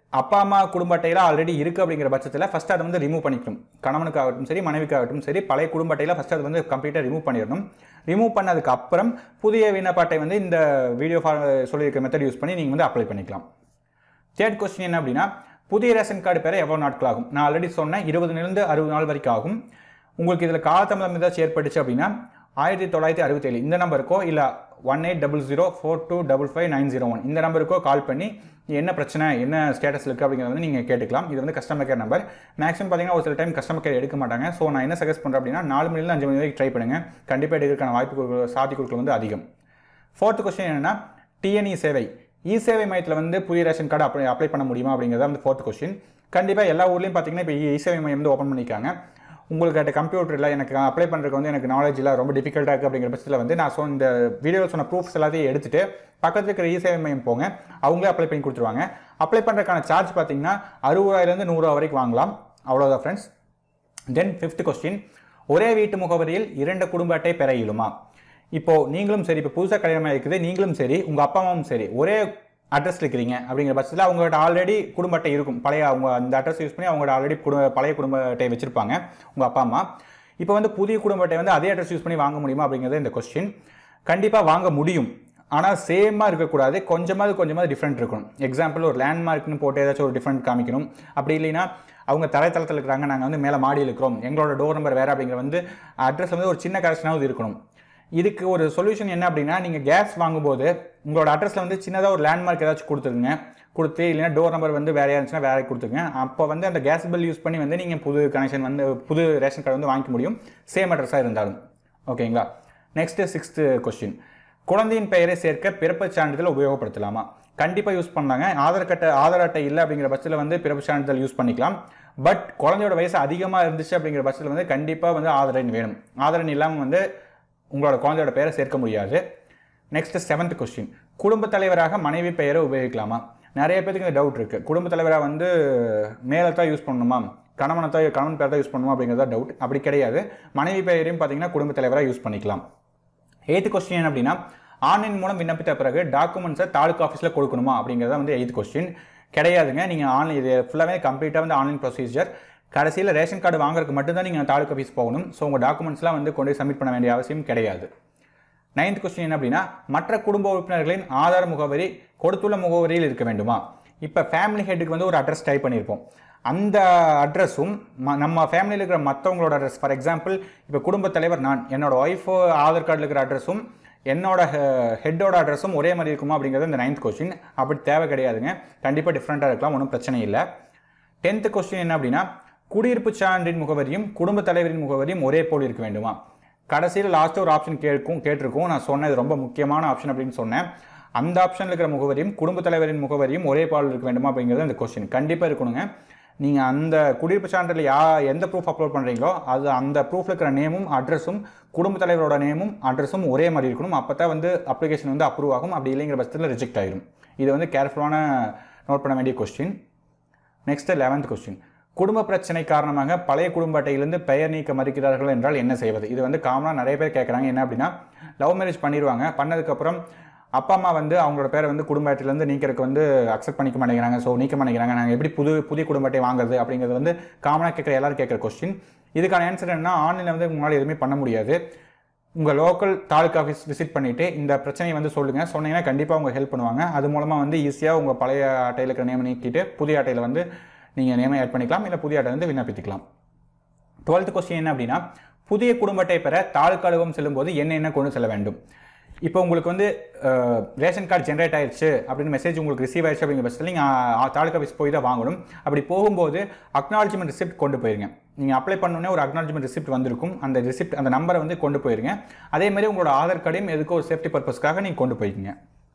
அப்பா அம்மா குடும்ப அட்டையில் ஆல்ரெடி இருக்குது அப்படிங்கிற பட்சத்தில் ஃபஸ்ட் அதை வந்து ரிமூவ் பண்ணிக்கணும் கணவனுக்காகட்டும் சரி மனைவிக்காகட்டும் சரி பழைய குடும்ப அட்டையில் ஃபஸ்ட் அதை வந்து கம்ப்ளீட்டாக ரிமூவ் பண்ணிடணும் ரிமூவ் பண்ணதுக்கு அப்புறம் புதிய விண்ணப்ப அட்டை வந்து இந்த வீடியோ சொல்லியிருக்க மெத்தட் யூஸ் பண்ணி நீங்கள் வந்து அப்ளை பண்ணிக்கலாம் தேர்ட் கொஸ்டின் என்ன அப்படின்னா புதிய ரேஷன் கார்டு பெற எவ்வளோ நாட்கள் ஆகும் நான் ஆல்ரெடி சொன்னேன் இருபதுலேருந்து அறுபது நாள் வரைக்கும் ஆகும் உங்களுக்கு இதில் காலதாமதம் ஏதாச்சும் ஏற்பட்டுச்சு அப்படின்னா ஆயிரத்தி தொள்ளாயிரத்தி அறுபத்தேழு இந்த நம்பருக்கோ இல்லை one eight double zero four two double five nine zero one இந்த நம்பருக்கோ கால் பண்ணி என்ன பிரச்சனை என்ன ஸ்டேட்டஸ் இருக்குது அப்படிங்கிறத வந்து நீங்கள் கேட்டுக்கலாம் இது வந்து கஸ்டமர் கேர் நம்பர் மேக்ஸிமம் பார்த்தீங்கன்னா ஒரு சில டைம் கஸ்டமர் கேர் எடுக்க மாட்டாங்க ஸோ நான் என்ன சஜஸ்ட் பண்ணுறேன் அப்படின்னா நாலு மணிலேருந்து அஞ்சு மணி வரைக்கும் ட்ரை பண்ணுங்கள் கண்டிப்பாக எடுக்கிறதுக்கான வாய்ப்பு சாத்தியக்கூறுகள் வந்து அதிகம் ஃபோர்த் கொஸ்டின் என்னன்னா டிஎன்இ சேவை இ சேவை மையத்தில் வந்து புதிய ரேஷன் கார்டு அப்ளை அப்ளை பண்ண முடியுமா அப்படிங்கிறது வந்து ஃபோர்த் கொஸ்டின் கண்டிப்பாக எல்லா ஊர்லேயும் பார்த்தீங்கன்னா இப்போ இ சேவை மையம் வந்து ஓப்பன் பண்ணியிருக்காங்க உங்களுக்கு கிட்ட கம்ப்யூட்டர் இல்லை எனக்கு அப்ளை பண்ணுறதுக்கு வந்து எனக்கு நாலேஜ் இல்லை ரொம்ப டிஃபிகல்ட்டாக இருக்குது அப்படிங்கிற பட்சத்தில் வந்து நான் சொன்ன இந்த வீடியோவில் சொன்ன ப்ரூஃப்ஸ் எல்லாத்தையும் எடுத்துட்டு பக்கத்தில் இருக்கிற இ சேவை மையம் போங்க அவங்களே அப்ளை பண்ணி கொடுத்துருவாங்க அப்ளை பண்ணுறதுக்கான சார்ஜ் பார்த்தீங்கன்னா அறுபதாயிரலேருந்து நூறுரூவா வரைக்கும் வாங்கலாம் அவ்வளோதான் ஃப்ரெண்ட்ஸ் தென் ஃபிஃப்த் கொஸ்டின் ஒரே வீட்டு முகவரியில் இரண்டு குடும்ப அட்டை பெற இயலுமா இப்போ நீங்களும் சரி இப்போ புதுசாக கல்யாணம் இருக்குது நீங்களும் சரி உங்கள் அப்பா அம்மாவும் சரி ஒரே அட்ரஸ் இருக்கிறீங்க அப்படிங்கிற பட்சத்தில் அவங்கள்ட்ட ஆல்ரெடி குடும்ப அட்டை இருக்கும் பழைய அவங்க அந்த அட்ரஸ் யூஸ் பண்ணி அவங்களோட ஆல்ரெடி குடும்ப பழைய குடும்ப அட்டை வச்சிருப்பாங்க உங்கள் அப்பா அம்மா இப்போ வந்து புதிய குடும்ப அட்டை வந்து அதே அட்ரஸ் யூஸ் பண்ணி வாங்க முடியுமா அப்படிங்கிறது இந்த கொஸ்டின் கண்டிப்பாக வாங்க முடியும் ஆனால் சேமாக இருக்கக்கூடாது கொஞ்சமாவது கொஞ்சமாவது டிஃப்ரெண்ட் இருக்கணும் எக்ஸாம்பிள் ஒரு லேண்ட்மார்க்னு போட்டு ஏதாச்சும் ஒரு டிஃப்ரெண்ட் காமிக்கணும் அப்படி இல்லைன்னா அவங்க தரைத்தளத்தில் இருக்கிறாங்க நாங்கள் வந்து மேலே மாடியில் இருக்கிறோம் எங்களோட டோர் நம்பர் வேறு அப்படிங்கிற வந்து அட்ரஸ் வந்து ஒரு சின்ன கரெக்ஷனாவது இருக்கணும் இதுக்கு ஒரு சொல்யூஷன் என்ன அப்படின்னா நீங்கள் கேஸ் வாங்கும்போது உங்களோட அட்ரஸில் வந்து சின்னதாக ஒரு லேண்ட்மார்க் ஏதாச்சும் கொடுத்துருங்க கொடுத்து இல்லைன்னா டோர் நம்பர் வந்து வேறையாக இருந்துச்சுன்னா வேற கொடுத்துருங்க அப்போ வந்து அந்த கேஸ் பில் யூஸ் பண்ணி வந்து நீங்கள் புது கனெக்ஷன் வந்து புது ரேஷன் கார்டு வந்து வாங்கிக்க முடியும் சேம் அட்ரஸாக இருந்தாலும் ஓகேங்களா நெக்ஸ்ட் சிக்ஸ்த்து கொஸ்டின் குழந்தையின் பெயரை சேர்க்க பிறப்புச் சான்றிதழ் உபயோகப்படுத்தலாமா கண்டிப்பாக யூஸ் பண்ணாங்க ஆதார் கட்டை ஆதார் அட்டை இல்லை அப்படிங்கிற பட்சத்தில் வந்து பிறப்பு சான்றிதழ் யூஸ் பண்ணிக்கலாம் பட் குழந்தையோட வயசு அதிகமாக இருந்துச்சு அப்படிங்கிற பட்சத்தில் வந்து கண்டிப்பாக வந்து ஆதார் எண் வேணும் ஆதார் எண் இல்லாமல் வந்து உங்களோட குழந்தையோட பெயரை சேர்க்க முடியாது நெக்ஸ்ட் செவன்த் கொஸ்டின் குடும்ப தலைவராக மனைவி பெயரை உபயோகிக்கலாமா நிறைய பேருக்கு இந்த டவுட் இருக்குது குடும்ப தலைவராக வந்து மேலே தான் யூஸ் பண்ணணுமா கணவனை தான் கணவன் பேர் தான் யூஸ் பண்ணணுமா அப்படிங்கிறதா டவுட் அப்படி கிடையாது மனைவி பெயரையும் பார்த்தீங்கன்னா குடும்ப தலைவராக யூஸ் பண்ணிக்கலாம் எய்த் கொஸ்டின் என்ன அப்படின்னா ஆன்லைன் மூலம் விண்ணப்பித்த பிறகு டாக்குமெண்ட்ஸை தாலுக்கா ஆஃபீஸில் கொடுக்கணுமா அப்படிங்கிறத வந்து எய்த் கொஸ்டின் கிடையாதுங்க நீங்கள் ஆன்லைன் இது ஃபுல்லாகவே கம்ப்ளீட்டாக வந்து ஆன்லைன் ப்ரொசீஜர் கடைசியில் ரேஷன் கார்டு வாங்குறதுக்கு மட்டும்தான் நீங்கள் தாலுக்கா ஆஃபீஸ் போகணும் ஸோ உங்கள் டாக்குமெண்ட்ஸ்லாம் வந்து கொண்டு சப்மிட் பண்ண வேண்டிய அவசியம் கிடையாது நைன்த் கொஸ்டின் என்ன அப்படின்னா மற்ற குடும்ப உறுப்பினர்களின் ஆதார முகவரி கொடுத்துள்ள முகவரியில் இருக்க வேண்டுமா இப்போ ஃபேமிலி ஹெட்டுக்கு வந்து ஒரு அட்ரஸ் டைப் பண்ணியிருப்போம் அந்த அட்ரஸும் நம்ம ஃபேமிலியில் இருக்கிற மற்றவங்களோட அட்ரஸ் ஃபார் எக்ஸாம்பிள் இப்போ குடும்ப தலைவர் நான் என்னோட ஒய்ஃப் ஆதார் கார்டில் இருக்கிற அட்ரஸும் என்னோட ஹெட்டோட அட்ரஸும் ஒரே மாதிரி இருக்குமா அப்படிங்கிறது இந்த நைன்த் கொஸ்டின் அப்படி தேவை கிடையாதுங்க கண்டிப்பாக டிஃப்ரெண்ட்டாக இருக்கலாம் ஒன்றும் பிரச்சனை இல்லை டென்த்து கொஸ்டின் என்ன அப்படின்னா குடியிருப்பு சான்றின் முகவரியும் குடும்ப தலைவரின் முகவரியும் ஒரே போல் இருக்க வேண்டுமா கடைசியில் லாஸ்ட்டு ஒரு ஆப்ஷன் கேட்கும் கேட்டிருக்கும் நான் சொன்னது ரொம்ப முக்கியமான ஆப்ஷன் அப்படின்னு சொன்னேன் அந்த ஆப்ஷனில் இருக்கிற முகவரியும் குடும்ப தலைவரின் முகவரியும் ஒரே பால் இருக்க வேண்டுமா அப்படிங்கிறது அந்த கொஸ்டின் கண்டிப்பாக இருக்கணுங்க நீங்கள் அந்த குடியிருப்பு சான்றிதழ் யா எந்த ப்ரூஃப் அப்லோட் பண்ணுறீங்களோ அது அந்த ப்ரூஃபில் இருக்கிற நேமும் அட்ரஸும் குடும்ப தலைவரோட நேமும் அட்ரஸும் ஒரே மாதிரி இருக்கணும் அப்போ தான் வந்து அப்ளிகேஷன் வந்து அப்ரூவ் ஆகும் அப்படி இல்லைங்கிற பட்சத்தில் ரிஜெக்ட் ஆயிடும் இது வந்து கேர்ஃபுல்லான நோட் பண்ண வேண்டிய கொஸ்டின் நெக்ஸ்ட் லெவன்த் கொஸ்டின் குடும்ப பிரச்சனை காரணமாக பழைய குடும்ப அட்டையிலிருந்து பெயர் நீக்க மறுக்கிறார்கள் என்றால் என்ன செய்வது இது வந்து காமனாக நிறைய பேர் கேட்குறாங்க என்ன அப்படின்னா லவ் மேரேஜ் பண்ணிடுவாங்க பண்ணதுக்கப்புறம் அப்பா அம்மா வந்து அவங்களோட பேரை வந்து குடும்ப அட்டையிலேருந்து நீக்கிறதுக்கு வந்து அக்செப்ட் பண்ணிக்க மாட்டேங்கிறாங்க ஸோ நீக்க மாட்டேங்கிறாங்க நாங்கள் எப்படி புது புதிய குடும்ப அட்டை வாங்குறது அப்படிங்கிறது வந்து காமனாக கேட்குற எல்லாரும் கேட்குற கொஸ்டின் இதுக்கான ஆன்சர் என்ன ஆன்லைனில் வந்து உங்களால் எதுவுமே பண்ண முடியாது உங்கள் லோக்கல் தாலுக்கா ஆஃபீஸ் விசிட் பண்ணிவிட்டு இந்த பிரச்சனையை வந்து சொல்லுங்கள் சொன்னீங்கன்னா கண்டிப்பாக அவங்க ஹெல்ப் பண்ணுவாங்க அது மூலமாக வந்து ஈஸியாக உங்கள் பழைய அட்டையில் இருக்கிற நேம் நீக்கிட்டு புதிய அட்டையில் வந்து நீங்கள் நேமை ஆட் பண்ணிக்கலாம் இல்லை புதிய அட்டை வந்து விண்ணப்பித்துக்கலாம் டுவெல்த் கொஸ்டின் என்ன அப்படின்னா புதிய குடும்ப அட்டை பெற தாலுக்கா அலுவலகம் செல்லும்போது என்ன என்ன கொண்டு செல்ல வேண்டும் இப்போ உங்களுக்கு வந்து ரேஷன் கார்டு ஜென்ரேட் ஆயிடுச்சு அப்படின்னு மெசேஜ் உங்களுக்கு ரிசீவ் ஆயிடுச்சு அப்படிங்கிற பட்சத்தில் நீங்கள் தாலுக்கா ஆஃபீஸ் போய் தான் வாங்கணும் அப்படி போகும்போது அக்னாலஜ்மெண்ட் ரிசிப்ட் கொண்டு போயிருங்க நீங்கள் அப்ளை பண்ணோன்னே ஒரு அக்னாலஜ்மெண்ட் ரிசிப்ட் வந்திருக்கும் அந்த ரிசிப்ட் அந்த நம்பரை வந்து கொண்டு போயிருங்க அதே மாதிரி உங்களோட ஆதார் கார்டையும் எதுக்கோ ஒரு சேஃப்டி பர்பஸ்க்காக நீங்கள் கொண்டு போய்க்குங்க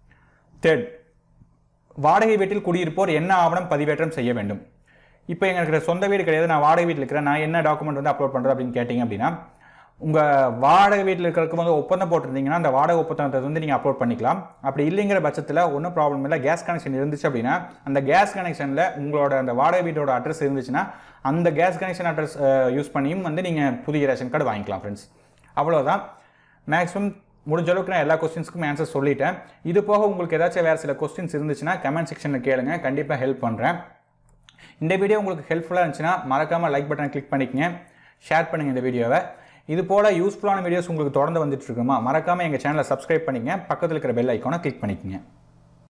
தேர்ட் வாடகை வீட்டில் குடியிருப்போர் என்ன ஆவணம் பதிவேற்றம் செய்ய வேண்டும் இப்போ எங்களுக்கு சொந்த வீடு கிடையாது நான் வாடகை வீட்டில் இருக்கிறேன் நான் என்ன டாக்குமெண்ட் வந்து அப்லோட் பண்ணுறேன் அப்படின்னு கேட்டிங்க அப்படின்னா உங்கள் வாடகை வீட்டில் இருக்கிறதுக்கு வந்து ஒப்பந்தம் போட்டிருந்தீங்கன்னா அந்த வாடகை ஒப்பந்தத்தை வந்து நீங்கள் அப்லோட் பண்ணிக்கலாம் அப்படி இல்லைங்கிற பட்சத்தில் ஒன்றும் ப்ராப்ளம் இல்லை கேஸ் கனெக்ஷன் இருந்துச்சு அப்படின்னா அந்த கேஸ் கனெக்ஷனில் உங்களோட அந்த வாடகை வீட்டோட அட்ரஸ் இருந்துச்சுன்னா அந்த கேஸ் கனெக்ஷன் அட்ரஸ் யூஸ் பண்ணியும் வந்து நீங்கள் புதிய ரேஷன் கார்டு வாங்கிக்கலாம் ஃப்ரெண்ட்ஸ் அவ்வளோதான் மேக்ஸிமம் முடிஞ்ச அளவுக்கு நான் எல்லா கொஸ்டின்ஸ்க்கும் ஆன்சர் சொல்லிட்டேன் இது போக உங்களுக்கு ஏதாச்சும் வேறு சில கொஸ்டின்ஸ் இருந்துச்சுன்னா கமெண்ட் செக்ஷனில் கேளுங்க கண்டிப்பாக ஹெல்ப் பண்ணுறேன் இந்த வீடியோ உங்களுக்கு ஹெல்ப்ஃபுல்லாக இருந்துச்சுன்னா மறக்காமல் லைக் பட்டனை கிளிக் பண்ணிக்கங்க ஷேர் பண்ணுங்கள் இந்த வீடியோவை இது போல் யூஸ்ஃபுல்லான வீடியோஸ் உங்களுக்கு தொடர்ந்து வந்துட்டு இருக்குமா மறக்காமல் எங்கள் சேனலை சப்ஸ்கிரைப் பண்ணிக்கங்க பக்கத்தில் இருக்கிற பெல் ஐக்கானை கிளிக் பண்ணிக்கங்க